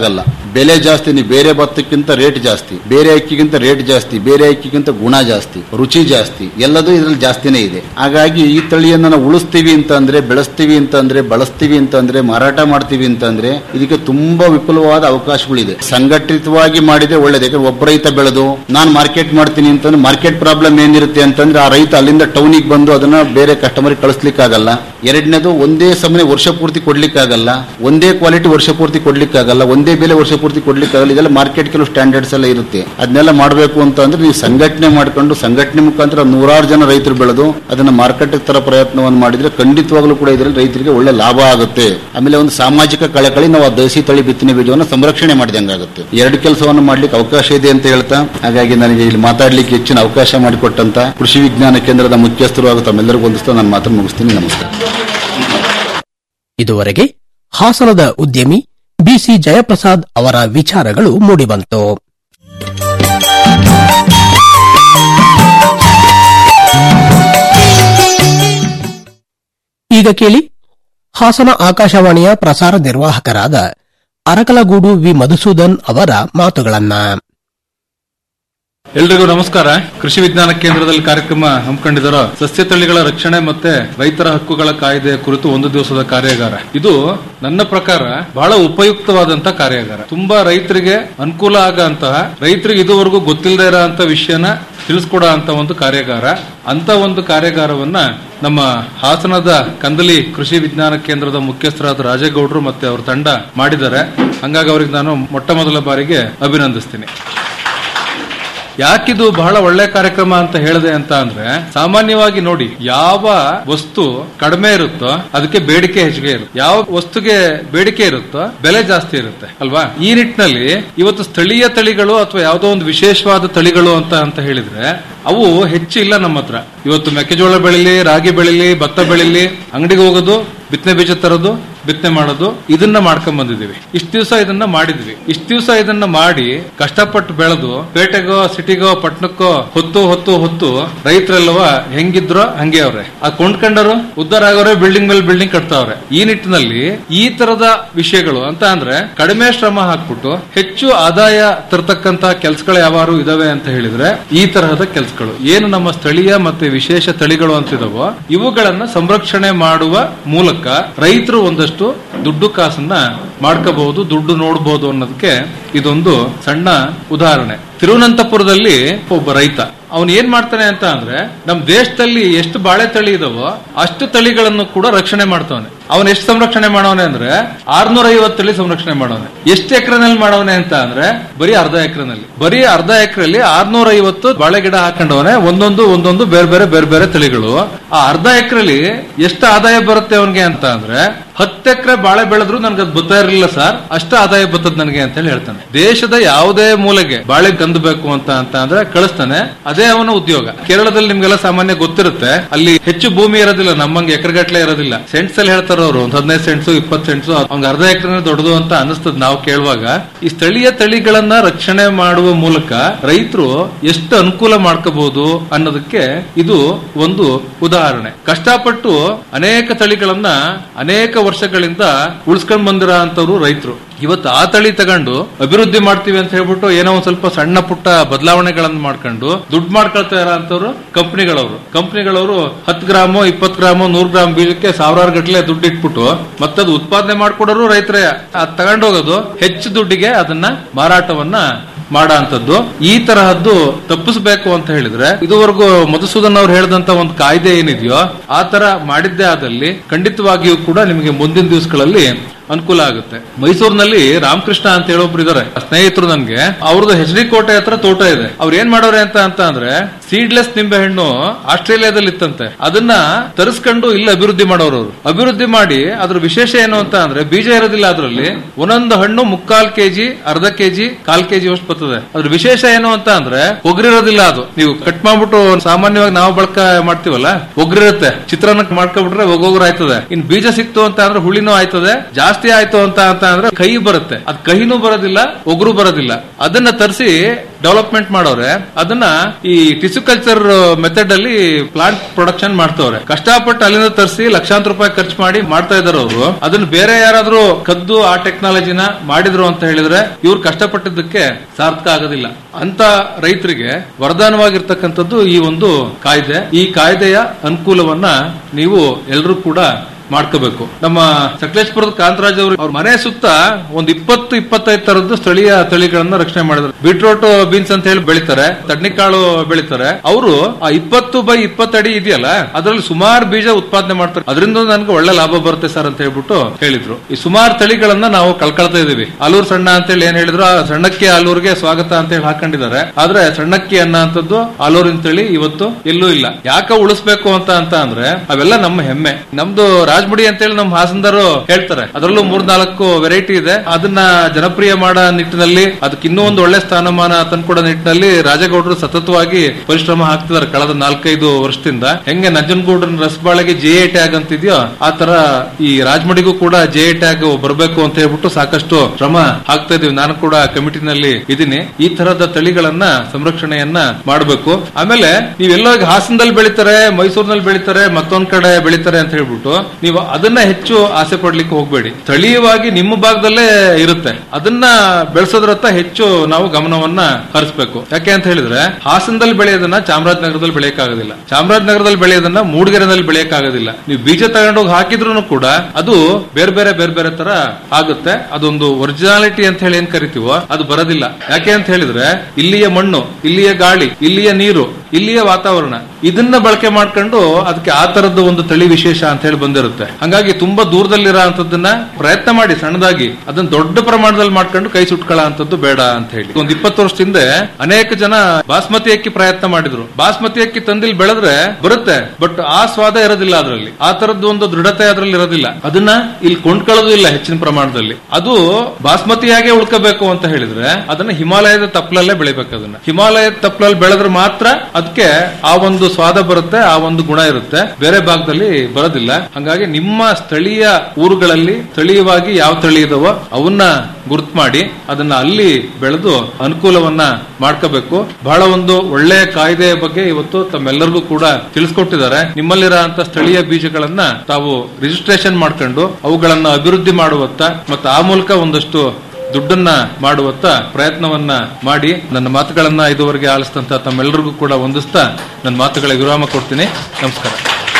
ಬೆಲೆ ಜಾಸ್ತಿ ನೀವು ಬೇರೆ ಭತ್ತಕ್ಕಿಂತ ರೇಟ್ ಜಾಸ್ತಿ ಬೇರೆ ಅಕ್ಕಿಗಿಂತ ರೇಟ್ ಜಾಸ್ತಿ ಬೇರೆ ಅಕ್ಕಿಗಿಂತ ಗುಣ ಜಾಸ್ತಿ ರುಚಿ ಜಾಸ್ತಿ ಎಲ್ಲದೂ ಇದ್ರಲ್ಲಿ ಜಾಸ್ತಿನೇ ಇದೆ ಹಾಗಾಗಿ ಈ ತಳಿಯನ್ನ ನಾವು ಉಳಿಸ್ತೀವಿ ಅಂತ ಅಂದ್ರೆ ಬೆಳೆಸ್ತೀವಿ ಅಂತ ಅಂದ್ರೆ ಬಳಸ್ತೀವಿ ಅಂತ ಅಂದ್ರೆ ಮಾರಾಟ ಮಾಡ್ತೀವಿ ಅಂತ ಅಂದ್ರೆ ಇದಕ್ಕೆ ತುಂಬಾ ವಿಪುಲವಾದ ಅವಕಾಶಗಳಿದೆ ಸಂಘಟಿತವಾಗಿ ಮಾಡಿದ್ರೆ ಒಳ್ಳೇದು ಯಾಕಂದ್ರೆ ಒಬ್ಬ ರೈತ ಬೆಳೆದು ನಾನು ಮಾರ್ಕೆಟ್ ಮಾಡ್ತೀನಿ ಅಂತಂದ್ರೆ ಮಾರ್ಕೆಟ್ ಪ್ರಾಬ್ಲಮ್ ಏನಿರುತ್ತೆ ಅಂತಂದ್ರೆ ಆ ರೈತ ಅಲ್ಲಿಂದ ಟೌನಿಗೆ ಬಂದು ಅದನ್ನ ಬೇರೆ ಕಸ್ಟಮರ್ ಕಳಿಸ್ಲಿಕ್ಕಾಗಲ್ಲ ಎರಡನೇದು ಒಂದೇ ಸಮನೆ ವರ್ಷ ಪೂರ್ತಿ ಕೊಡ್ಲಿಕ್ಕಾಗಲ್ಲ ಒಂದೇ ಕ್ವಾಲಿಟಿ ವರ್ಷ ಪೂರ್ತಿ ಕೊಡ್ಲಿಕ್ಕಾಗಲ್ಲ ಒಂದೇ ಬೆಲೆ ವರ್ಷ ಪೂರ್ತಿ ಕೊಡ್ಲಿಕ್ಕಾಗಲ್ಲ ಇದೆಲ್ಲ ಮಾರ್ಕೆಟ್ ಕೆಲವು ಸ್ಟ್ಯಾಂಡರ್ಡ್ಸ್ ಎಲ್ಲ ಇರುತ್ತೆ ಅದನ್ನೆಲ್ಲ ಮಾಡಬೇಕು ಅಂತ ಅಂದ್ರೆ ನೀವು ಸಂಘಟನೆ ಮಾಡ್ಕೊಂಡು ಸಂಘಟನೆ ಮುಖಾಂತರ ನೂರಾರು ಜನ ರೈತರು ಬೆಳೆದು ಅದನ್ನ ಮಾರ್ಕೆಟ್ ತರ ಪ್ರಯತ್ನವನ್ನು ಮಾಡಿದ್ರೆ ಖಂಡಿತವಾಗ್ಲೂ ಕೂಡ ಇದರಲ್ಲಿ ರೈತರಿಗೆ ಒಳ್ಳೆ ಲಾಭ ಆಗುತ್ತೆ ಆಮೇಲೆ ಒಂದು ಸಾಮಾಜಿಕ ಕಳಕಳಿ ನಾವು ಆ ದೇಸಿ ತಳಿ ಬಿತ್ತನೆ ಬೀಜವನ್ನು ಸಂರಕ್ಷಣೆ ಮಾಡಿದಂಗಾಗುತ್ತೆ ಎರಡು ಕೆಲಸವನ್ನು ಮಾಡ್ಲಿಕ್ಕೆ ಅವಕಾಶ ಇದೆ ಅಂತ ಹೇಳ್ತಾ ಹಾಗಾಗಿ ನನಗೆ ಇಲ್ಲಿ ಮಾತಾಡ್ಲಿಕ್ಕೆ ಹೆಚ್ಚಿನ ಅವಕಾಶ ಮಾಡಿಕೊಟ್ಟಂತ ಕೃಷಿ ವಿಜ್ಞಾನ ಕೇಂದ್ರದ ಮುಖ್ಯಸ್ಥರು ಹಾಗೂ ತಮ್ಮೆಲ್ಲರಿಗೂ ಹೊಂದಿಸ್ತಾ ನಾನು ಮಾತನ್ನು ಮುಗಿಸ್ತೀನಿ ನಮಸ್ಕಾರ ಇದುವರೆಗೆ ಹಾಸನದ ಉದ್ಯಮಿ ಬಿಸಿ ಜಯಪ್ರಸಾದ್ ಅವರ ವಿಚಾರಗಳು ಮೂಡಿಬಂತು ಈಗ ಕೇಳಿ ಹಾಸನ ಆಕಾಶವಾಣಿಯ ಪ್ರಸಾರ ನಿರ್ವಾಹಕರಾದ ಅರಕಲಗೂಡು ವಿ ಮಧುಸೂದನ್ ಅವರ ಮಾತುಗಳನ್ನ ಎಲ್ರಿಗೂ ನಮಸ್ಕಾರ ಕೃಷಿ ವಿಜ್ಞಾನ ಕೇಂದ್ರದಲ್ಲಿ ಕಾರ್ಯಕ್ರಮ ಹಮ್ಮಿಕೊಂಡಿದ್ದಾರೋ ಸಸ್ಯ ತಳಿಗಳ ರಕ್ಷಣೆ ಮತ್ತೆ ರೈತರ ಹಕ್ಕುಗಳ ಕಾಯ್ದೆ ಕುರಿತು ಒಂದು ದಿವಸದ ಕಾರ್ಯಾಗಾರ ಇದು ನನ್ನ ಪ್ರಕಾರ ಬಹಳ ಉಪಯುಕ್ತವಾದಂತ ಕಾರ್ಯಾಗಾರ ತುಂಬಾ ರೈತರಿಗೆ ಅನುಕೂಲ ಆಗಂತಹ ರೈತರಿಗೆ ಇದುವರೆಗೂ ಗೊತ್ತಿಲ್ಲದೆ ಇರೋ ಅಂತ ವಿಷಯನ ತಿಳಿಸ್ಕೊಡೋ ಅಂತ ಒಂದು ಕಾರ್ಯಾಗಾರ ಅಂತ ಒಂದು ಕಾರ್ಯಾಗಾರವನ್ನ ನಮ್ಮ ಹಾಸನದ ಕಂದಲಿ ಕೃಷಿ ವಿಜ್ಞಾನ ಕೇಂದ್ರದ ಮುಖ್ಯಸ್ಥರಾದ ರಾಜೇಗೌಡರು ಮತ್ತೆ ಅವರ ತಂಡ ಮಾಡಿದ್ದಾರೆ ಹಂಗಾಗಿ ಅವರಿಗೆ ನಾನು ಮೊಟ್ಟ ಮೊದಲ ಬಾರಿಗೆ ಅಭಿನಂದಿಸ್ತೀನಿ ಯಾಕಿದು ಬಹಳ ಒಳ್ಳೆ ಕಾರ್ಯಕ್ರಮ ಅಂತ ಹೇಳಿದೆ ಅಂತ ಅಂದ್ರೆ ಸಾಮಾನ್ಯವಾಗಿ ನೋಡಿ ಯಾವ ವಸ್ತು ಕಡಿಮೆ ಇರುತ್ತೋ ಅದಕ್ಕೆ ಬೇಡಿಕೆ ಹೆಚ್ಚಿಗೆ ಇರುತ್ತೆ ಯಾವ ವಸ್ತುಗೆ ಬೇಡಿಕೆ ಇರುತ್ತೋ ಬೆಲೆ ಜಾಸ್ತಿ ಇರುತ್ತೆ ಅಲ್ವಾ ಈ ನಿಟ್ಟಿನಲ್ಲಿ ಇವತ್ತು ಸ್ಥಳೀಯ ತಳಿಗಳು ಅಥವಾ ಯಾವುದೋ ಒಂದು ವಿಶೇಷವಾದ ತಳಿಗಳು ಅಂತ ಅಂತ ಹೇಳಿದ್ರೆ ಅವು ಹೆಚ್ಚು ಇಲ್ಲ ನಮ್ಮ ಹತ್ರ ಇವತ್ತು ಮೆಕ್ಕೆಜೋಳ ಬೆಳಿಲಿ ರಾಗಿ ಬೆಳಿಲಿ ಭತ್ತ ಬೆಳಿಲಿ ಅಂಗಡಿಗೆ ಹೋಗೋದು ಬಿತ್ತನೆ ಬೀಜ ತರೋದು ಬಿತ್ತನೆ ಮಾಡೋದು ಇದನ್ನ ಮಾಡ್ಕೊಂಡ್ ಬಂದಿದೀವಿ ಇಷ್ಟ ದಿವಸ ಇದನ್ನ ಮಾಡಿದ್ವಿ ಇಷ್ಟ ದಿವಸ ಇದನ್ನ ಮಾಡಿ ಕಷ್ಟಪಟ್ಟು ಬೆಳೆದು ಪೇಟೆಗೋ ಸಿಟಿಗೋ ಪಟ್ಟಣಕ್ಕೋ ಹೊತ್ತು ಹೊತ್ತು ಹೊತ್ತು ರೈತರೆಲ್ಲವ ಹೆಂಗಿದ್ರೋ ಹಂಗೆ ಅವ್ರೆ ಆ ಕೊಂಡ್ಕೊಂಡರು ಉದ್ದಾರ ಆಗೋರೆ ಬಿಲ್ಡಿಂಗ್ ಮೇಲೆ ಬಿಲ್ಡಿಂಗ್ ಕಟ್ತಾವ್ರೆ ಈ ನಿಟ್ಟಿನಲ್ಲಿ ಈ ತರದ ವಿಷಯಗಳು ಅಂತ ಅಂದ್ರೆ ಕಡಿಮೆ ಶ್ರಮ ಹಾಕ್ಬಿಟ್ಟು ಹೆಚ್ಚು ಆದಾಯ ತರ್ತಕ್ಕಂತ ಕೆಲ್ಸಗಳು ಯಾವಾರು ಇದಾವೆ ಅಂತ ಹೇಳಿದ್ರೆ ಈ ತರಹದ ಕೆಲ್ಸಗಳು ಏನು ನಮ್ಮ ಸ್ಥಳೀಯ ಮತ್ತೆ ವಿಶೇಷ ತಳಿಗಳು ಅಂತಿದಾವೋ ಇವುಗಳನ್ನ ಸಂರಕ್ಷಣೆ ಮಾಡುವ ಮೂಲಕ ರೈತರು ಒಂದಷ್ಟು ದುಡ್ಡು ಕಾಸನ್ನ ಮಾಡ್ಕೋಬಹುದು ದುಡ್ಡು ನೋಡಬಹುದು ಅನ್ನೋದಕ್ಕೆ ಇದೊಂದು ಸಣ್ಣ ಉದಾಹರಣೆ ತಿರುವನಂತಪುರದಲ್ಲಿ ಒಬ್ಬ ರೈತ ಅವನು ಏನ್ ಮಾಡ್ತಾನೆ ಅಂತ ಅಂದ್ರೆ ನಮ್ ದೇಶದಲ್ಲಿ ಎಷ್ಟು ಬಾಳೆ ತಳಿ ಇದಾವೋ ಅಷ್ಟು ತಳಿಗಳನ್ನು ಕೂಡ ರಕ್ಷಣೆ ಮಾಡ್ತಾವನೆ ಅವನ್ ಎಷ್ಟು ಸಂರಕ್ಷಣೆ ಮಾಡವನೆ ಅಂದ್ರೆ ಆರ್ನೂರ ಐವತ್ತು ತಳಿ ಸಂರಕ್ಷಣೆ ಮಾಡವನೆ ಎಷ್ಟು ಎಕರೆನಲ್ಲಿ ಮಾಡವನೆ ಅಂತ ಅಂದ್ರೆ ಬರೀ ಅರ್ಧ ಎಕರೆನಲ್ಲಿ ಬರೀ ಅರ್ಧ ಎಕರೆಯಲ್ಲಿ ಆರ್ನೂರ ಐವತ್ತು ಬಾಳೆ ಗಿಡ ಹಾಕೊಂಡವನೆ ಒಂದೊಂದು ಒಂದೊಂದು ಬೇರೆ ಬೇರೆ ಬೇರೆ ಬೇರೆ ತಳಿಗಳು ಆ ಅರ್ಧ ಎಕರೆಲಿ ಎಷ್ಟು ಆದಾಯ ಬರುತ್ತೆ ಅವನಿಗೆ ಅಂತ ಅಂದ್ರೆ ಹತ್ತು ಎಕರೆ ಬಾಳೆ ಬೆಳೆದ್ರು ನನ್ಗೆ ಅದು ಬರ್ತಾ ಇರಲಿಲ್ಲ ಸರ್ ಅಷ್ಟು ಆದಾಯ ಬರ್ತದ ನನಗೆ ಅಂತ ಹೇಳಿ ಹೇಳ್ತಾನೆ ದೇಶದ ಯಾವುದೇ ಮೂಲೆಗೆ ಬಾಳೆ ಕಂದಬೇಕು ಅಂತ ಅಂತ ಅಂದ್ರೆ ಕಳಿಸ್ತಾನೆ ಅದೇ ಅವನ ಉದ್ಯೋಗ ಕೇರಳದಲ್ಲಿ ನಿಮ್ಗೆಲ್ಲ ಸಾಮಾನ್ಯ ಗೊತ್ತಿರುತ್ತೆ ಅಲ್ಲಿ ಹೆಚ್ಚು ಭೂಮಿ ಇರೋದಿಲ್ಲ ನಮ್ಮಂಗೆ ಎಕರೆಗಟ್ಲೆ ಇರೋದಿಲ್ಲ ಸೆಂಟ್ಸ್ ಅಲ್ಲಿ ಹೇಳ್ತಾರ ಅವರು ಒಂದ್ ಹದಿನೈದು ಸೆಂಟ್ಸು ಇಪ್ಪತ್ತು ಸೆಂಟ್ಸು ಅವ್ನ್ ಅರ್ಧ ಎಕರೆ ದೊಡ್ಡದು ಅಂತ ಅನಿಸ್ತದ ನಾವು ಕೇಳುವಾಗ ಈ ಸ್ಥಳೀಯ ತಳಿಗಳನ್ನ ರಕ್ಷಣೆ ಮಾಡುವ ಮೂಲಕ ರೈತರು ಎಷ್ಟು ಅನುಕೂಲ ಮಾಡ್ಕೋಬಹುದು ಅನ್ನೋದಕ್ಕೆ ಇದು ಒಂದು ಉದಾಹರಣೆ ಕಷ್ಟಪಟ್ಟು ಅನೇಕ ತಳಿಗಳನ್ನ ಅನೇಕ ವರ್ಷಗಳಿಂದ ಉಳಿಸ್ಕೊಂಡ್ ಬಂದಿರೋ ಅಂತವ್ರು ರೈತರು ಇವತ್ತು ಆ ತಳಿ ತಗೊಂಡು ಅಭಿವೃದ್ಧಿ ಮಾಡ್ತೀವಿ ಅಂತ ಹೇಳ್ಬಿಟ್ಟು ಏನೋ ಒಂದ್ ಸ್ವಲ್ಪ ಸಣ್ಣ ಪುಟ್ಟ ಬದಲಾವಣೆಗಳನ್ನು ಮಾಡ್ಕೊಂಡು ದುಡ್ಡು ಮಾಡ್ಕೊಳ್ತಾ ಇರೋ ಅಂತವ್ರು ಕಂಪ್ನಿಗಳವರು ಕಂಪ್ನಿಗಳವರು ಹತ್ತು ಗ್ರಾಮು ಇಪ್ಪತ್ತು ಗ್ರಾಮು ನೂರು ಗ್ರಾಮ್ ಬೀಜಕ್ಕೆ ಸಾವಿರಾರು ಗಟ್ಟಲೆ ದುಡ್ಡು ಇಟ್ಬಿಟ್ಟು ಮತ್ತದು ಉತ್ಪಾದನೆ ಮಾಡ್ಕೊಡೋರು ರೈತರೇ ಅದ್ ತಗೊಂಡೋಗೋದು ಹೆಚ್ಚು ದುಡ್ಡಿಗೆ ಅದನ್ನ ಮಾರಾಟವನ್ನ ಮಾಡೋ ಅಂತದ್ದು ಈ ತರಹದ್ದು ತಪ್ಪಿಸಬೇಕು ಅಂತ ಹೇಳಿದ್ರೆ ಇದುವರೆಗೂ ಮಧುಸೂದನ್ ಅವ್ರು ಹೇಳಿದಂತ ಒಂದು ಕಾಯ್ದೆ ಏನಿದೆಯೋ ಆ ತರ ಮಾಡಿದ್ದೇ ಆದಲ್ಲಿ ಖಂಡಿತವಾಗಿಯೂ ಕೂಡ ನಿಮಗೆ ಮುಂದಿನ ದಿವಸಗಳಲ್ಲಿ ಅನುಕೂಲ ಆಗುತ್ತೆ ಮೈಸೂರಿನಲ್ಲಿ ರಾಮಕೃಷ್ಣ ಅಂತ ಹೇಳೊಬ್ರು ಇದಾರೆ ಸ್ನೇಹಿತರು ನನ್ಗೆ ಅವ್ರದ್ದು ಎಚ್ ಡಿ ಕೋಟೆ ಹತ್ರ ತೋಟ ಇದೆ ಅವ್ರು ಏನ್ ಮಾಡೋರೆ ಅಂತ ಅಂತ ಅಂದ್ರೆ ಸೀಡ್ಲೆಸ್ ನಿಂಬೆ ಹಣ್ಣು ಆಸ್ಟ್ರೇಲಿಯಾದಲ್ಲಿ ಇತ್ತಂತೆ ಅದನ್ನ ತರಿಸ್ಕೊಂಡು ಇಲ್ಲಿ ಅಭಿವೃದ್ಧಿ ಮಾಡೋರು ಅವ್ರು ಅಭಿವೃದ್ಧಿ ಮಾಡಿ ಅದ್ರ ವಿಶೇಷ ಏನು ಅಂತ ಅಂದ್ರೆ ಬೀಜ ಇರೋದಿಲ್ಲ ಅದ್ರಲ್ಲಿ ಒಂದೊಂದು ಹಣ್ಣು ಮುಕ್ಕಾಲ್ ಕೆಜಿ ಅರ್ಧ ಕೆಜಿ ಕಾಲ್ ಕೆಜಿ ಅಷ್ಟು ಬರ್ತದೆ ಅದ್ರ ವಿಶೇಷ ಏನು ಅಂತ ಅಂದ್ರೆ ಒಗ್ರಿರೋದಿಲ್ಲ ಅದು ನೀವು ಕಟ್ ಮಾಡ್ಬಿಟ್ಟು ಸಾಮಾನ್ಯವಾಗಿ ನಾವು ಬಳಕೆ ಮಾಡ್ತೀವಲ್ಲ ಒಗ್ರಿರುತ್ತೆ ಚಿತ್ರಾನ್ನ ಮಾಡ್ಕೊಬಿಟ್ರೆ ಒಗೊಗ್ರು ಆಯ್ತದೆ ಇನ್ ಬೀಜ ಸಿಕ್ತು ಅಂತ ಅಂದ್ರೆ ಹುಳಿನೂ ಆಯ್ತದೆ ಜಾಸ್ತಿ ಜಾಸ್ತಿ ಆಯ್ತು ಅಂತ ಅಂತ ಅಂದ್ರೆ ಕಹಿ ಬರುತ್ತೆ ಅದ್ ಕಹಿನೂ ಬರೋದಿಲ್ಲ ಒಗ್ರು ಬರೋದಿಲ್ಲ ಅದನ್ನ ತರಿಸಿ ಡೆವಲಪ್ಮೆಂಟ್ ಮಾಡೋರೆ ಅದನ್ನ ಈ ಟಿಶ್ಯೂ ಕಲ್ಚರ್ ಮೆಥಡ್ ಅಲ್ಲಿ ಪ್ಲಾಂಟ್ ಪ್ರೊಡಕ್ಷನ್ ಮಾಡ್ತವ್ರೆ ಕಷ್ಟಪಟ್ಟು ಅಲ್ಲಿಂದ ತರಿಸಿ ಲಕ್ಷಾಂತರ ರೂಪಾಯಿ ಖರ್ಚು ಮಾಡಿ ಮಾಡ್ತಾ ಇದಾರೆ ಅವರು ಅದನ್ನ ಬೇರೆ ಯಾರಾದ್ರೂ ಕದ್ದು ಆ ಟೆಕ್ನಾಲಜಿನ ಮಾಡಿದ್ರು ಅಂತ ಹೇಳಿದ್ರೆ ಇವ್ರು ಕಷ್ಟಪಟ್ಟಿದ್ದಕ್ಕೆ ಸಾರ್ಥಕ ಆಗೋದಿಲ್ಲ ಅಂತ ರೈತರಿಗೆ ವರದಾನವಾಗಿರ್ತಕ್ಕಂಥದ್ದು ಈ ಒಂದು ಕಾಯ್ದೆ ಈ ಕಾಯ್ದೆಯ ಅನುಕೂಲವನ್ನ ನೀವು ಎಲ್ಲರೂ ಕೂಡ ಮಾಡ್ಕೋಬೇಕು ನಮ್ಮ ಸಕಲೇಶ್ಪುರದ ಕಾಂತರಾಜ್ ಅವರು ಅವ್ರ ಮನೆ ಸುತ್ತ ಒಂದ್ ಇಪ್ಪತ್ತು ಇಪ್ಪತ್ತೈದು ತರದ್ದು ಸ್ಥಳೀಯ ತಳಿಗಳನ್ನ ರಕ್ಷಣೆ ಮಾಡಿದ್ರು ಬೀಟ್ರೋಟ್ ಬೀನ್ಸ್ ಅಂತ ಹೇಳಿ ಬೆಳಿತಾರೆ ತಡ್ನಿಕಾಳು ಬೆಳಿತಾರೆ ಅವರು ಆ ಇಪ್ಪತ್ತು ಬೈ ಇಪ್ಪತ್ತಡಿ ಇದೆಯಲ್ಲ ಅದರಲ್ಲಿ ಸುಮಾರು ಬೀಜ ಉತ್ಪಾದನೆ ಮಾಡ್ತಾರೆ ಅದರಿಂದ ನನಗೆ ಒಳ್ಳೆ ಲಾಭ ಬರುತ್ತೆ ಸರ್ ಅಂತ ಹೇಳ್ಬಿಟ್ಟು ಹೇಳಿದ್ರು ಈ ಸುಮಾರು ತಳಿಗಳನ್ನ ನಾವು ಕಳ್ಕೊಳ್ತಾ ಇದೀವಿ ಆಲೂರ್ ಸಣ್ಣ ಅಂತ ಹೇಳಿ ಏನ್ ಹೇಳಿದ್ರು ಆ ಸಣ್ಣಕ್ಕಿ ಆಲೂರ್ಗೆ ಸ್ವಾಗತ ಅಂತ ಹೇಳಿ ಹಾಕೊಂಡಿದ್ದಾರೆ ಆದ್ರೆ ಸಣ್ಣಕ್ಕಿ ಅನ್ನ ಅಂತದ್ದು ಆಲೂರಿನ ತಳಿ ಇವತ್ತು ಎಲ್ಲೂ ಇಲ್ಲ ಯಾಕೆ ಉಳಿಸ್ಬೇಕು ಅಂತ ಅಂತ ಅಂದ್ರೆ ಅವೆಲ್ಲ ನಮ್ಮ ಹೆಮ್ಮೆ ನಮ್ದು ರಾಜಮುಡಿ ಅಂತ ಹೇಳಿ ನಮ್ಮ ಹಾಸನದಾರು ಹೇಳ್ತಾರೆ ಅದರಲ್ಲೂ ಮೂರ್ನಾಲ್ಕು ವೆರೈಟಿ ಇದೆ ಅದನ್ನ ಜನಪ್ರಿಯ ಮಾಡೋ ನಿಟ್ಟಿನಲ್ಲಿ ಅದಕ್ಕೆ ಇನ್ನೂ ಒಂದು ಒಳ್ಳೆ ಸ್ಥಾನಮಾನ ತಂದ್ಕೊಡೋ ನಿಟ್ಟಿನಲ್ಲಿ ರಾಜಗೌಡರು ಸತತವಾಗಿ ಪರಿಶ್ರಮ ಹಾಕ್ತಿದ್ದಾರೆ ಕಳೆದ ನಾಲ್ಕೈದು ವರ್ಷದಿಂದ ಹೆಂಗೆ ನಂಜನಗೌಡರ ರಸಬಾಳೆಗೆ ಜೆ ಎ ಟ್ಯಾಗ್ ಅಂತಿದ್ಯೋ ಆ ತರ ಈ ರಾಜಮಡಿಗೂ ಕೂಡ ಜೆ ಎ ಟ್ಯಾಗ್ ಬರಬೇಕು ಅಂತ ಹೇಳ್ಬಿಟ್ಟು ಸಾಕಷ್ಟು ಶ್ರಮ ಹಾಕ್ತಾ ಇದೀವಿ ನಾನು ಕೂಡ ಕಮಿಟಿನಲ್ಲಿ ಇದೀನಿ ಈ ತರದ ತಳಿಗಳನ್ನ ಸಂರಕ್ಷಣೆಯನ್ನ ಮಾಡಬೇಕು ಆಮೇಲೆ ನೀವೆಲ್ಲೋ ಈಗ ಹಾಸನದಲ್ಲಿ ಬೆಳಿತಾರೆ ಮೈಸೂರಿನಲ್ಲಿ ಬೆಳಿತಾರೆ ಮತ್ತೊಂದ್ ಕಡೆ ಬೆಳಿತಾರೆ ಅಂತ ಹೇಳ್ಬಿಟ್ಟು ನೀವು ಅದನ್ನ ಹೆಚ್ಚು ಆಸೆ ಪಡ್ಲಿಕ್ಕೆ ಹೋಗ್ಬೇಡಿ ಸ್ಥಳೀಯವಾಗಿ ನಿಮ್ಮ ಭಾಗದಲ್ಲೇ ಇರುತ್ತೆ ಅದನ್ನ ಬೆಳೆಸೋದ್ರತ್ತ ಹೆಚ್ಚು ನಾವು ಗಮನವನ್ನ ಹರಿಸಬೇಕು ಯಾಕೆ ಅಂತ ಹೇಳಿದ್ರೆ ಹಾಸನದಲ್ಲಿ ಬೆಳೆಯೋದನ್ನ ಚಾಮರಾಜನಗರದಲ್ಲಿ ಬೆಳೆಯಕ್ಕಾಗೋದಿಲ್ಲ ಚಾಮರಾಜನಗರದಲ್ಲಿ ಬೆಳೆಯೋದನ್ನ ಮೂಡಿಗೆರೆನಲ್ಲಿ ಬೆಳೆಯಕ್ಕಾಗೋದಿಲ್ಲ ನೀವು ಬೀಜ ತಗೊಂಡೋಗಿ ಹಾಕಿದ್ರು ಕೂಡ ಅದು ಬೇರೆ ಬೇರೆ ಬೇರೆ ಬೇರೆ ತರ ಆಗುತ್ತೆ ಅದೊಂದು ಒರಿಜಿನಾಲಿಟಿ ಅಂತ ಹೇಳಿ ಏನ್ ಕರಿತೀವೋ ಅದು ಬರೋದಿಲ್ಲ ಯಾಕೆ ಅಂತ ಹೇಳಿದ್ರೆ ಇಲ್ಲಿಯ ಮಣ್ಣು ಇಲ್ಲಿಯ ಗಾಳಿ ಇಲ್ಲಿಯ ನೀರು ಇಲ್ಲಿಯ ವಾತಾವರಣ ಇದನ್ನ ಬಳಕೆ ಮಾಡ್ಕೊಂಡು ಅದಕ್ಕೆ ಆ ತರದ ಒಂದು ತಳಿ ವಿಶೇಷ ಅಂತ ಹೇಳಿ ಬಂದಿರುತ್ತೆ ಹಂಗಾಗಿ ತುಂಬಾ ದೂರದಲ್ಲಿರೋ ಅಂತದನ್ನ ಪ್ರಯತ್ನ ಮಾಡಿ ಸಣ್ಣದಾಗಿ ಅದನ್ನ ದೊಡ್ಡ ಪ್ರಮಾಣದಲ್ಲಿ ಮಾಡ್ಕೊಂಡು ಕೈ ಸುಟ್ಕೊಳ್ಳೋ ಅಂತದ್ದು ಬೇಡ ಅಂತ ಹೇಳಿ ಒಂದ್ ಇಪ್ಪತ್ತು ವರ್ಷದಿಂದ ಅನೇಕ ಜನ ಬಾಸ್ಮತಿ ಅಕ್ಕಿ ಪ್ರಯತ್ನ ಮಾಡಿದ್ರು ಬಾಸ್ಮತಿ ಅಕ್ಕಿ ತಂದಿಲ್ ಬೆಳೆದ್ರೆ ಬರುತ್ತೆ ಬಟ್ ಆ ಸ್ವಾದ ಇರೋದಿಲ್ಲ ಅದರಲ್ಲಿ ಆ ತರದ್ದು ಒಂದು ದೃಢತೆ ಅದರಲ್ಲಿ ಇರೋದಿಲ್ಲ ಅದನ್ನ ಇಲ್ಲಿ ಕೊಂಡ್ಕೊಳ್ಳೋದು ಇಲ್ಲ ಹೆಚ್ಚಿನ ಪ್ರಮಾಣದಲ್ಲಿ ಅದು ಬಾಸ್ಮತಿಯಾಗೆ ಉಳ್ಕೋಬೇಕು ಅಂತ ಹೇಳಿದ್ರೆ ಅದನ್ನ ಹಿಮಾಲಯದ ತಪ್ಪಲಲ್ಲೇ ಬೆಳಿಬೇಕು ಅದನ್ನ ಹಿಮಾಲಯದ ತಪ್ಪಲಲ್ಲಿ ಬೆಳೆದ್ರೆ ಮಾತ್ರ ಅದಕ್ಕೆ ಆ ಒಂದು ಸ್ವಾದ ಬರುತ್ತೆ ಆ ಒಂದು ಗುಣ ಇರುತ್ತೆ ಬೇರೆ ಭಾಗದಲ್ಲಿ ಬರೋದಿಲ್ಲ ಹಂಗಾಗಿ ನಿಮ್ಮ ಸ್ಥಳೀಯ ಊರುಗಳಲ್ಲಿ ಸ್ಥಳೀಯವಾಗಿ ಯಾವ ತಳಿ ಇದಾವೋ ಅವನ್ನ ಗುರುತು ಮಾಡಿ ಅದನ್ನ ಅಲ್ಲಿ ಬೆಳೆದು ಅನುಕೂಲವನ್ನ ಮಾಡ್ಕೋಬೇಕು ಬಹಳ ಒಂದು ಒಳ್ಳೆಯ ಕಾಯ್ದೆಯ ಬಗ್ಗೆ ಇವತ್ತು ತಮ್ಮೆಲ್ಲರಿಗೂ ಕೂಡ ತಿಳಿಸ್ಕೊಟ್ಟಿದ್ದಾರೆ ನಿಮ್ಮಲ್ಲಿರೋ ಅಂತ ಸ್ಥಳೀಯ ಬೀಜಗಳನ್ನ ತಾವು ರಿಜಿಸ್ಟ್ರೇಷನ್ ಮಾಡ್ಕೊಂಡು ಅವುಗಳನ್ನ ಅಭಿವೃದ್ಧಿ ಮಾಡುವತ್ತ ಮತ್ತು ಆ ಮೂಲಕ ಒಂದಷ್ಟು ದುಡ್ಡನ್ನ ಮಾಡುವತ್ತ ಪ್ರಯತ್ನವನ್ನ ಮಾಡಿ ನನ್ನ ಮಾತುಗಳನ್ನ ಇದುವರೆಗೆ ಆಲಿಸಿದಂತ ತಮ್ಮೆಲ್ಲರಿಗೂ ಕೂಡ ಹೊಂದಿಸ್ತಾ ನನ್ನ ಮಾತುಗಳಿಗೆ ವಿರಾಮ ಕೊಡ್ತೀನಿ ನಮಸ್ಕಾರ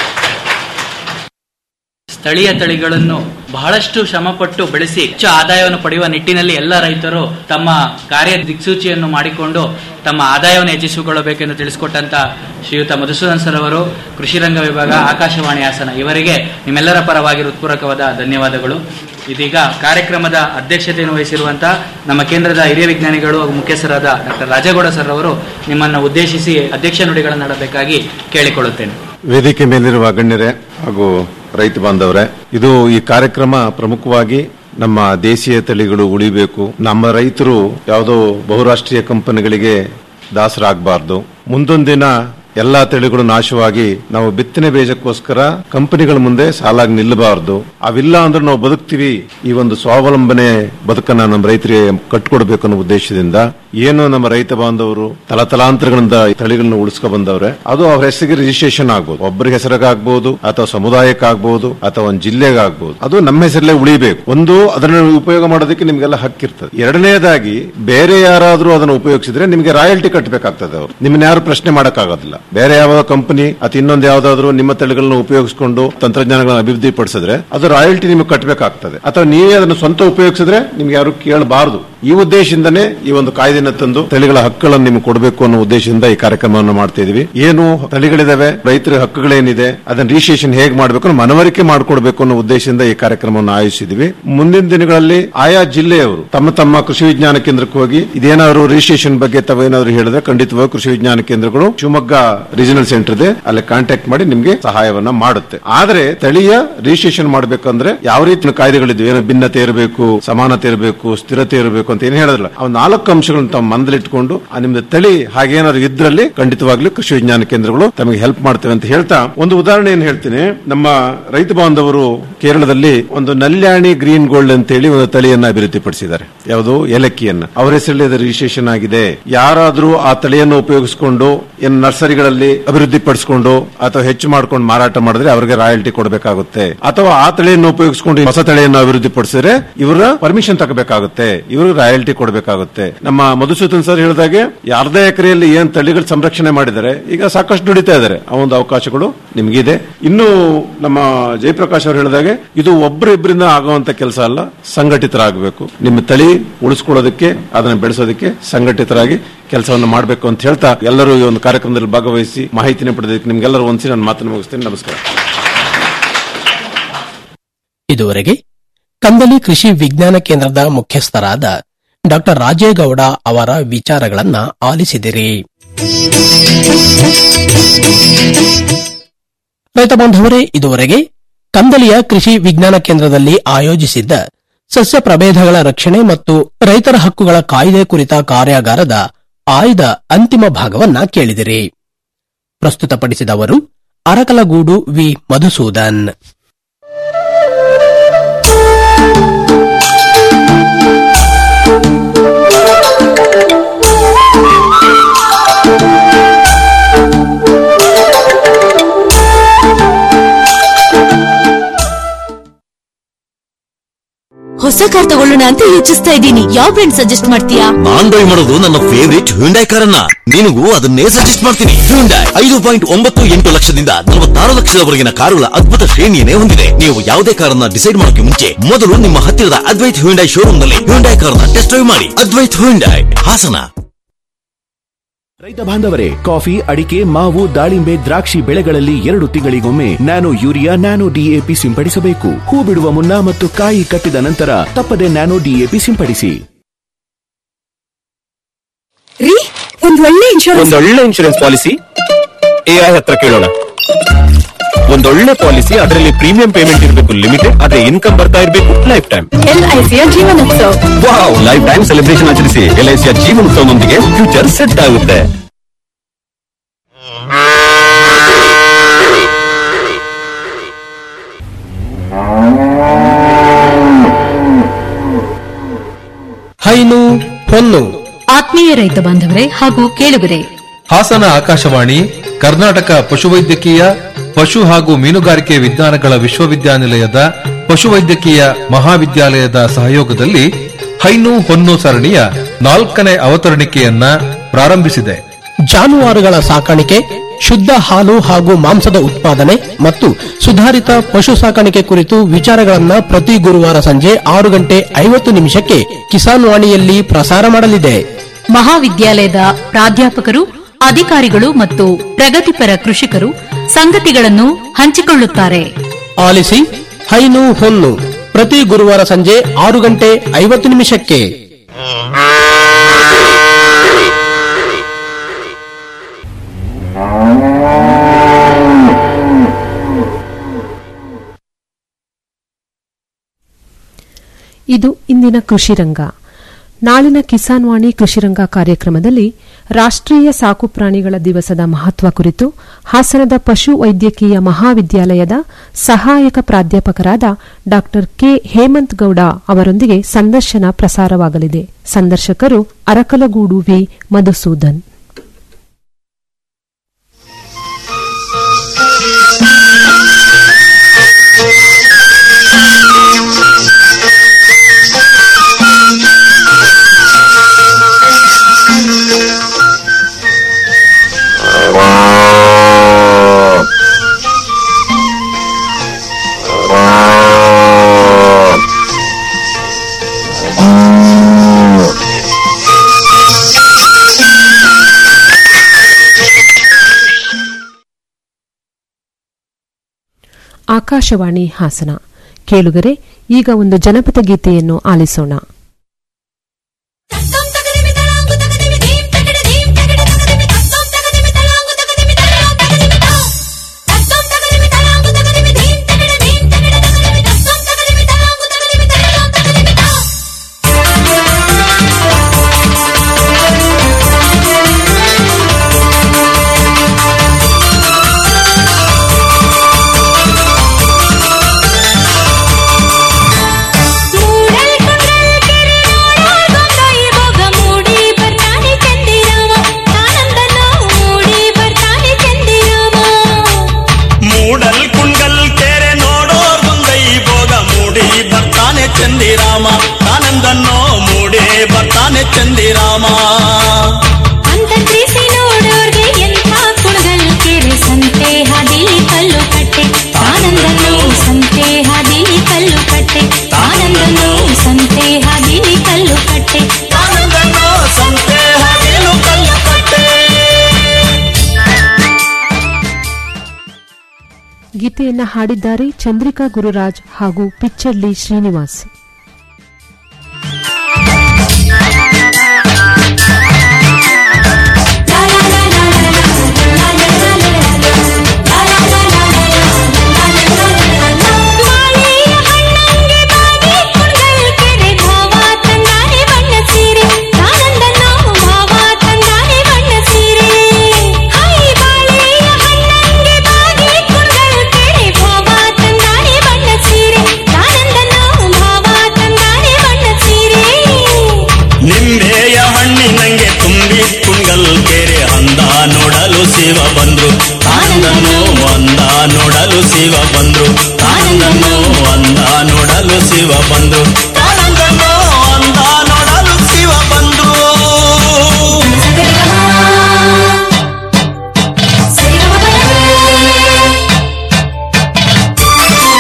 ಸ್ಥಳೀಯ ತಳಿಗಳನ್ನು ಬಹಳಷ್ಟು ಶ್ರಮಪಟ್ಟು ಬೆಳೆಸಿ ಹೆಚ್ಚು ಆದಾಯವನ್ನು ಪಡೆಯುವ ನಿಟ್ಟಿನಲ್ಲಿ ಎಲ್ಲ ರೈತರು ತಮ್ಮ ಕಾರ್ಯ ದಿಕ್ಸೂಚಿಯನ್ನು ಮಾಡಿಕೊಂಡು ತಮ್ಮ ಆದಾಯವನ್ನು ಹೆಚ್ಚಿಸಿಕೊಳ್ಳಬೇಕೆಂದು ತಿಳಿಸಿಕೊಟ್ಟಂತ ಶ್ರೀಯುತ ಮಧುಸೂದನ್ ಸರ್ ಅವರು ಕೃಷಿ ರಂಗ ವಿಭಾಗ ಆಕಾಶವಾಣಿ ಹಾಸನ ಇವರಿಗೆ ನಿಮ್ಮೆಲ್ಲರ ಪರವಾಗಿ ಹೃತ್ಪೂರ್ವಕವಾದ ಧನ್ಯವಾದಗಳು ಇದೀಗ ಕಾರ್ಯಕ್ರಮದ ಅಧ್ಯಕ್ಷತೆಯನ್ನು ವಹಿಸಿರುವಂತಹ ನಮ್ಮ ಕೇಂದ್ರದ ಹಿರಿಯ ವಿಜ್ಞಾನಿಗಳು ಹಾಗೂ ಮುಖ್ಯಸ್ಥರಾದ ಡಾಕ್ಟರ್ ರಾಜೇಗೌಡ ಸರ್ ಅವರು ನಿಮ್ಮನ್ನು ಉದ್ದೇಶಿಸಿ ಅಧ್ಯಕ್ಷ ನುಡಿಗಳನ್ನು ಆಡಬೇಕಾಗಿ ಕೇಳಿಕೊಳ್ಳುತ್ತೇನೆ ವೇದಿಕೆ ಮೇಲಿರುವ ಗಣ್ಯರೇ ಹಾಗೂ ರೈತ ಬಾಂಧವರೇ ಇದು ಈ ಕಾರ್ಯಕ್ರಮ ಪ್ರಮುಖವಾಗಿ ನಮ್ಮ ದೇಶೀಯ ತಳಿಗಳು ಉಳಿಬೇಕು ನಮ್ಮ ರೈತರು ಯಾವುದೋ ಬಹುರಾಷ್ಟ್ರೀಯ ಕಂಪನಿಗಳಿಗೆ ದಾಸರಾಗಬಾರ್ದು ಮುಂದೊಂದಿನ ಎಲ್ಲಾ ತಳಿಗಳು ನಾಶವಾಗಿ ನಾವು ಬಿತ್ತನೆ ಬೀಜಕ್ಕೋಸ್ಕರ ಕಂಪನಿಗಳ ಮುಂದೆ ಸಾಲಾಗಿ ನಿಲ್ಲಬಾರದು ಅವಿಲ್ಲ ಅಂದ್ರೆ ನಾವು ಬದುಕ್ತಿವಿ ಈ ಒಂದು ಸ್ವಾವಲಂಬನೆ ಬದುಕನ್ನ ನಮ್ಮ ರೈತರಿಗೆ ಕಟ್ಕೊಡ್ಬೇಕು ಅನ್ನೋ ಉದ್ದೇಶದಿಂದ ಏನು ನಮ್ಮ ರೈತ ಬಾಂಧವರು ತಲತಲಾಂತರಗಳಿಂದ ಈ ತಳಿಗಳನ್ನ ಉಳಿಸ್ಕೊ ಬಂದವ್ರೆ ಅದು ಅವ್ರ ಹೆಸರಿಗೆ ರಿಜಿಸ್ಟ್ರೇಷನ್ ಆಗ್ಬೋದು ಒಬ್ಬರಿಗೆ ಹೆಸರಿಗಾಗ್ಬೋದು ಅಥವಾ ಸಮುದಾಯಕ್ಕಾಗ್ಬೋದು ಅಥವಾ ಒಂದು ಜಿಲ್ಲೆಗಾಗ್ಬೋದು ಅದು ನಮ್ಮ ಹೆಸರಲ್ಲೇ ಉಳಿಬೇಕು ಒಂದು ಅದನ್ನ ಉಪಯೋಗ ಮಾಡೋದಕ್ಕೆ ನಿಮ್ಗೆಲ್ಲ ಹಕ್ಕಿರ್ತದೆ ಎರಡನೇದಾಗಿ ಬೇರೆ ಯಾರಾದ್ರೂ ಅದನ್ನು ಉಪಯೋಗಿಸಿದ್ರೆ ನಿಮಗೆ ರಾಯಲ್ಟಿ ಕಟ್ಟಬೇಕಾಗ್ತದೆ ಅವರು ನಿಮ್ಮನ್ನ ಯಾರು ಪ್ರಶ್ನೆ ಮಾಡಕ್ಕಾಗೋದಿಲ್ಲ ಬೇರೆ ಯಾವ ಕಂಪನಿ ಅಥವಾ ಇನ್ನೊಂದು ಯಾವ್ದಾದ್ರು ನಿಮ್ಮ ತಳಿಗಳನ್ನ ಉಪಯೋಗಿಸಿಕೊಂಡು ತಂತ್ರಜ್ಞಾನಗಳನ್ನ ಅಭಿವೃದ್ಧಿ ಪಡಿಸಿದ್ರೆ ಅದು ರಾಯಲ್ಟಿ ನಿಮಗೆ ಕಟ್ಟಬೇಕಾಗ್ತದೆ ಅಥವಾ ನೀವೇ ಅದನ್ನು ಸ್ವಂತ ಉಪಯೋಗಿಸಿದ್ರೆ ನಿಮ್ಗೆ ಯಾರು ಕೇಳಬಾರದು ಈ ಉದ್ದೇಶದಿಂದನೇ ಈ ಒಂದು ಕಾಯ್ದೆನ ತಂದು ತಳಿಗಳ ಹಕ್ಕುಗಳನ್ನು ನಿಮ್ಗೆ ಕೊಡಬೇಕು ಅನ್ನೋ ಉದ್ದೇಶದಿಂದ ಈ ಕಾರ್ಯಕ್ರಮವನ್ನು ಮಾಡ್ತಾ ಇದೀವಿ ಏನು ತಳಿಗಳಿದಾವೆ ರೈತರ ಹಕ್ಕುಗಳೇನಿದೆ ಅದನ್ನ ರಿಜಿಸ್ಟ್ರೇಷನ್ ಹೇಗೆ ಮಾಡಬೇಕು ಅನ್ನೋ ಮನವರಿಕೆ ಮಾಡಿಕೊಡ್ಬೇಕು ಅನ್ನೋ ಉದ್ದೇಶದಿಂದ ಈ ಕಾರ್ಯಕ್ರಮವನ್ನು ಆಯೋಜಿಸಿದ್ವಿ ಮುಂದಿನ ದಿನಗಳಲ್ಲಿ ಆಯಾ ಜಿಲ್ಲೆಯವರು ತಮ್ಮ ತಮ್ಮ ಕೃಷಿ ವಿಜ್ಞಾನ ಕೇಂದ್ರಕ್ಕೆ ಹೋಗಿ ಇದೇನಾದ್ರು ರಿಜಿಸ್ಟ್ರೇಷನ್ ಬಗ್ಗೆ ತಾವೇನಾದ್ರು ಹೇಳಿದ್ರೆ ಖಂಡಿತವಾಗಿ ಕೃಷಿ ವಿಜ್ಞಾನ ಕೇಂದ್ರಗಳು ಶಿವಮೊಗ್ಗ ರೀಜನಲ್ ಸೆಂಟರ್ ಇದೆ ಅಲ್ಲಿ ಕಾಂಟ್ಯಾಕ್ಟ್ ಮಾಡಿ ನಿಮ್ಗೆ ಸಹಾಯವನ್ನ ಮಾಡುತ್ತೆ ಆದ್ರೆ ತಳಿಯ ರಿಜಿಸ್ಟ್ರೇಷನ್ ಮಾಡಬೇಕಂದ್ರೆ ಯಾವ ರೀತಿಯ ಕಾಯ್ದೆಗಳಿದ್ವು ಏನೋ ಭಿನ್ನತೆ ಇರಬೇಕು ಸಮಾನತೆ ಇರಬೇಕು ಸ್ಥಿರತೆ ಇರಬೇಕು ಬೆಳಿಬೇಕು ಅಂತ ಏನು ಹೇಳಿದ್ರಲ್ಲ ಆ ನಾಲ್ಕು ಅಂಶಗಳನ್ನು ತಾವು ಮನದಲ್ಲಿಟ್ಕೊಂಡು ಆ ನಿಮ್ದು ತಳಿ ಹಾಗೇನಾದ್ರು ಇದ್ರಲ್ಲಿ ಖಂಡಿತವಾಗ್ಲೂ ಕೃಷಿ ವಿಜ್ಞಾನ ಕೇಂದ್ರಗಳು ತಮಗೆ ಹೆಲ್ಪ್ ಮಾಡ್ತೇವೆ ಅಂತ ಹೇಳ್ತಾ ಒಂದು ಉದಾಹರಣೆ ಏನ್ ಹೇಳ್ತೀನಿ ನಮ್ಮ ರೈತ ಬಾಂಧವರು ಕೇರಳದಲ್ಲಿ ಒಂದು ನಲ್ಯಾಣಿ ಗ್ರೀನ್ ಗೋಲ್ಡ್ ಅಂತ ಹೇಳಿ ಒಂದು ತಳಿಯನ್ನ ಅಭಿವೃದ್ಧಿಪಡಿಸಿದ್ದಾರೆ ಯಾವುದು ಏಲಕ್ಕಿಯನ್ನ ಅವರ ಹೆಸರಲ್ಲಿ ಅದು ರಿಜಿಸ್ಟ್ರೇಷನ್ ಆಗಿದೆ ಯಾರಾದ್ರೂ ಆ ತಳಿಯನ್ನು ಉಪಯೋಗಿಸಿಕೊಂಡು ಏನ್ ನರ್ಸರಿಗಳಲ್ಲಿ ಅಭಿವೃದ್ಧಿಪಡಿಸಿಕೊಂಡು ಅಥವಾ ಹೆಚ್ಚು ಮಾಡ್ಕೊಂಡು ಮಾರಾಟ ಮಾಡಿದ್ರೆ ಅವರಿಗೆ ರಾಯಲ್ಟಿ ಕೊಡಬೇಕಾಗುತ್ತೆ ಅಥವಾ ಆ ತಳಿಯನ್ನು ಉಪಯೋಗಿಸಿಕೊಂಡು ಹೊಸ ತಳಿಯನ್ನು ಅಭಿವೃದ್ಧಿಪಡಿಸಿದ್ರೆ ಇವರ ಪರ್ಮಿಷನ್ ತಗೋಬೇಕಾಗುತ್ತೆ ಇವರು ರಾಯಲ್ಟಿ ಕೊಡಬೇಕಾಗುತ್ತೆ ನಮ್ಮ ಮಧುಸೂದನ್ ಸರ್ ಹೇಳಿದಾಗೆ ಅರ್ಧ ಎಕರೆಯಲ್ಲಿ ಏನ್ ತಳಿಗಳು ಸಂರಕ್ಷಣೆ ಮಾಡಿದ್ದಾರೆ ಈಗ ಸಾಕಷ್ಟು ದುಡಿತಾ ಇದ್ದಾರೆ ಆ ಒಂದು ಅವಕಾಶಗಳು ನಿಮಗಿದೆ ಇನ್ನು ನಮ್ಮ ಜಯಪ್ರಕಾಶ್ ಅವರು ಹೇಳಿದಾಗೆ ಇದು ಒಬ್ಬರಿಬ್ಬರಿಂದ ಆಗುವಂತ ಕೆಲಸ ಅಲ್ಲ ಸಂಘಟಿತರಾಗಬೇಕು ನಿಮ್ಮ ತಳಿ ಉಳಿಸ್ಕೊಳ್ಳೋದಕ್ಕೆ ಅದನ್ನ ಬೆಳೆಸೋದಕ್ಕೆ ಸಂಘಟಿತರಾಗಿ ಕೆಲಸವನ್ನು ಮಾಡಬೇಕು ಅಂತ ಹೇಳ್ತಾ ಎಲ್ಲರೂ ಈ ಒಂದು ಕಾರ್ಯಕ್ರಮದಲ್ಲಿ ಭಾಗವಹಿಸಿ ಮಾಹಿತಿನ ಪಡೆದಕ್ಕೆ ನಿಮ್ಗೆಲ್ಲರೂ ಒಂದ್ಸಿ ನನ್ನ ಮಾತನ್ನು ಮುಗಿಸ್ತೇನೆ ನಮಸ್ಕಾರ ಇದುವರೆಗೆ ಕಂದಲಿ ಕೃಷಿ ವಿಜ್ಞಾನ ಕೇಂದ್ರದ ಮುಖ್ಯಸ್ಥರಾದ ಡಾಕ್ಟರ್ ರಾಜೇಗೌಡ ಅವರ ವಿಚಾರಗಳನ್ನ ಆಲಿಸಿದಿರಿ ರೈತ ಬಾಂಧವರೇ ಇದುವರೆಗೆ ಕಂದಲಿಯ ಕೃಷಿ ವಿಜ್ಞಾನ ಕೇಂದ್ರದಲ್ಲಿ ಆಯೋಜಿಸಿದ್ದ ಸಸ್ಯ ಪ್ರಭೇದಗಳ ರಕ್ಷಣೆ ಮತ್ತು ರೈತರ ಹಕ್ಕುಗಳ ಕಾಯ್ದೆ ಕುರಿತ ಕಾರ್ಯಾಗಾರದ ಆಯ್ದ ಅಂತಿಮ ಭಾಗವನ್ನ ಕೇಳಿದಿರಿ ಪ್ರಸ್ತುತಪಡಿಸಿದವರು ಅರಕಲಗೂಡು ವಿ ಮಧುಸೂದನ್ ಹೊಸ ಕಾರ್ ತಗೊಳ್ಳೋಣ ಅಂತ ಯೋಚಿಸ್ತಾ ಇದ್ದೀನಿ ಯಾವ ಬ್ರ್ಯಾಂಡ್ ಸಜೆಸ್ಟ್ ಮಾಡ್ತೀಯಾ ನಾನ್ ಬೈ ಮಾಡೋದು ನನ್ನ ಫೇವರಿಟ್ ಹ್ಯುಂಡೈ ಕಾರನ್ನ ನಿನಗೂ ಅದನ್ನೇ ಸಜೆಸ್ಟ್ ಮಾಡ್ತೀನಿ ಹ್ಯುಂಡೈ ಐದು ಪಾಯಿಂಟ್ ಒಂಬತ್ತು ಎಂಟು ಲಕ್ಷದಿಂದ ನಲವತ್ತಾರು ಲಕ್ಷದವರೆಗಿನ ಕಾರುಗಳ ಅದ್ಭುತ ಶ್ರೇಣಿಯನ್ನೇ ಹೊಂದಿದೆ ನೀವು ಯಾವುದೇ ಕಾರನ್ನ ಡಿಸೈಡ್ ಮಾಡೋಕೆ ಮುಂಚೆ ಮೊದಲು ನಿಮ್ಮ ಹತ್ತಿರದ ಅದ್ವೈತ್ ಹ್ಯುಂಡೈ ಶೋರೂಮ್ ನಲ್ಲಿ ಹ್ಯುಂಡೈ ಕಾರನ್ನ ಟೆಸ್ಟ್ ಡ್ರೈವ್ ಮಾಡಿ ಅದ್ವೈತ್ ಹ್ಯುಂಡೈ ಹಾಸನ ರೈತ ಬಾಂಧವರೇ ಕಾಫಿ ಅಡಿಕೆ ಮಾವು ದಾಳಿಂಬೆ ದ್ರಾಕ್ಷಿ ಬೆಳೆಗಳಲ್ಲಿ ಎರಡು ತಿಂಗಳಿಗೊಮ್ಮೆ ನ್ಯಾನೋ ಯೂರಿಯಾ ನ್ಯಾನೋ ಡಿಎಪಿ ಸಿಂಪಡಿಸಬೇಕು ಹೂ ಬಿಡುವ ಮುನ್ನ ಮತ್ತು ಕಾಯಿ ಕಟ್ಟಿದ ನಂತರ ತಪ್ಪದೆ ನ್ಯಾನೋ ಡಿಎಪಿ ಸಿಂಪಡಿಸಿ ರೀ ಒಂದ್ ಒಳ್ಳೆ ಇನ್ಶೂರೆನ್ಸ್ ಒಂದೊಳ್ಳೆ ಇನ್ಶೂರೆನ್ಸ್ ಪಾಲಿಸಿ ಎಐ ಹತ್ರ ಕೇಳೋಣ ಒಂದೊಳ್ಳೆ ಪಾಲಿಸಿ ಅದರಲ್ಲಿ ಪ್ರೀಮಿಯಂ ಪೇಮೆಂಟ್ ಇರಬೇಕು ಲಿಮಿಟೆಡ್ ಅದೇ ಇನ್ಕಮ್ ಬರ್ತಾ ಇರಬೇಕು ಲೈಫ್ ಟೈಮ್ ಎಲ್ಐಸಿಯ Jeevan Utsav wow life time celebration ಆಚರಿಸಿ ಎಲ್ಐಸಿಯ ಜೀವನೋತ್ಸವದೊಂದಿಗೆ ಫ್ಯೂಚರ್ ಸೆಟ್ ಆಗುತ್ತೆ ಹೈನು ಹೊನ್ನು ಆತ್ಮೀಯ ರೈತ ಬಾಂಧವರೇ ಹಾಗೂ ಕೇಳುಗರೆ ಹಾಸನ ಆಕಾಶವಾಣಿ ಕರ್ನಾಟಕ ಪಶುವೈದ್ಯಕೀಯ ಪಶು ಹಾಗೂ ಮೀನುಗಾರಿಕೆ ವಿಜ್ಞಾನಗಳ ವಿಶ್ವವಿದ್ಯಾನಿಲಯದ ಪಶುವೈದ್ಯಕೀಯ ಮಹಾವಿದ್ಯಾಲಯದ ಸಹಯೋಗದಲ್ಲಿ ಹೈನು ಹೊನ್ನು ಸರಣಿಯ ನಾಲ್ಕನೇ ಅವತರಣಿಕೆಯನ್ನ ಪ್ರಾರಂಭಿಸಿದೆ ಜಾನುವಾರುಗಳ ಸಾಕಾಣಿಕೆ ಶುದ್ಧ ಹಾಲು ಹಾಗೂ ಮಾಂಸದ ಉತ್ಪಾದನೆ ಮತ್ತು ಸುಧಾರಿತ ಪಶು ಸಾಕಾಣಿಕೆ ಕುರಿತು ವಿಚಾರಗಳನ್ನ ಪ್ರತಿ ಗುರುವಾರ ಸಂಜೆ ಆರು ಗಂಟೆ ಐವತ್ತು ನಿಮಿಷಕ್ಕೆ ಕಿಸಾನ್ ವಾಣಿಯಲ್ಲಿ ಪ್ರಸಾರ ಮಾಡಲಿದೆ ಮಹಾವಿದ್ಯಾಲಯದ ಪ್ರಾಧ್ಯಾಪಕರು ಅಧಿಕಾರಿಗಳು ಮತ್ತು ಪ್ರಗತಿಪರ ಕೃಷಿಕರು ಸಂಗತಿಗಳನ್ನು ಹಂಚಿಕೊಳ್ಳುತ್ತಾರೆ ಆಲಿಸಿ ಹೈನು ಹೊನ್ನು ಪ್ರತಿ ಗುರುವಾರ ಸಂಜೆ ಆರು ಗಂಟೆ ಐವತ್ತು ನಿಮಿಷಕ್ಕೆ ಇದು ಇಂದಿನ ಕೃಷಿ ರಂಗ ನಾಳಿನ ಕಿಸಾನ್ ವಾಣಿ ಕೃಷಿರಂಗ ಕಾರ್ಯಕ್ರಮದಲ್ಲಿ ರಾಷ್ಟ್ರೀಯ ಸಾಕು ಪ್ರಾಣಿಗಳ ದಿವಸದ ಮಹತ್ವ ಕುರಿತು ಹಾಸನದ ಪಶು ವೈದ್ಯಕೀಯ ಮಹಾವಿದ್ಯಾಲಯದ ಸಹಾಯಕ ಪ್ರಾಧ್ಯಾಪಕರಾದ ಡಾ ಕೆ ಹೇಮಂತ್ ಗೌಡ ಅವರೊಂದಿಗೆ ಸಂದರ್ಶನ ಪ್ರಸಾರವಾಗಲಿದೆ ಸಂದರ್ಶಕರು ಅರಕಲಗೂಡು ವಿ ಮಧುಸೂದನ್ ಆಕಾಶವಾಣಿ ಹಾಸನ ಕೇಳುಗರೆ ಈಗ ಒಂದು ಜನಪದ ಗೀತೆಯನ್ನು ಆಲಿಸೋಣ Thank you. ಗೀತೆಯನ್ನ ಹಾಡಿದ್ದಾರೆ ಚಂದ್ರಿಕಾ ಗುರುರಾಜ್ ಹಾಗೂ ಪಿಚ್ಚಳ್ಳಿ ಶ್ರೀನಿವಾಸ್ ನಿಂಬೆಯ ಹಣ್ಣಿನಂಗೆ ತುಂಬಿ ಕುಂಗಲ್ ಕೆರೆ ಅಂದ ನೋಡಲು ಶಿವ ಬಂದ್ರು ಆನಂದನು ಅಂದ ನೋಡಲು ಶಿವ ಬಂದ್ರು ಆನಂದನು ಅಂದ ನೋಡಲು ಶಿವ ಬಂದ್ರು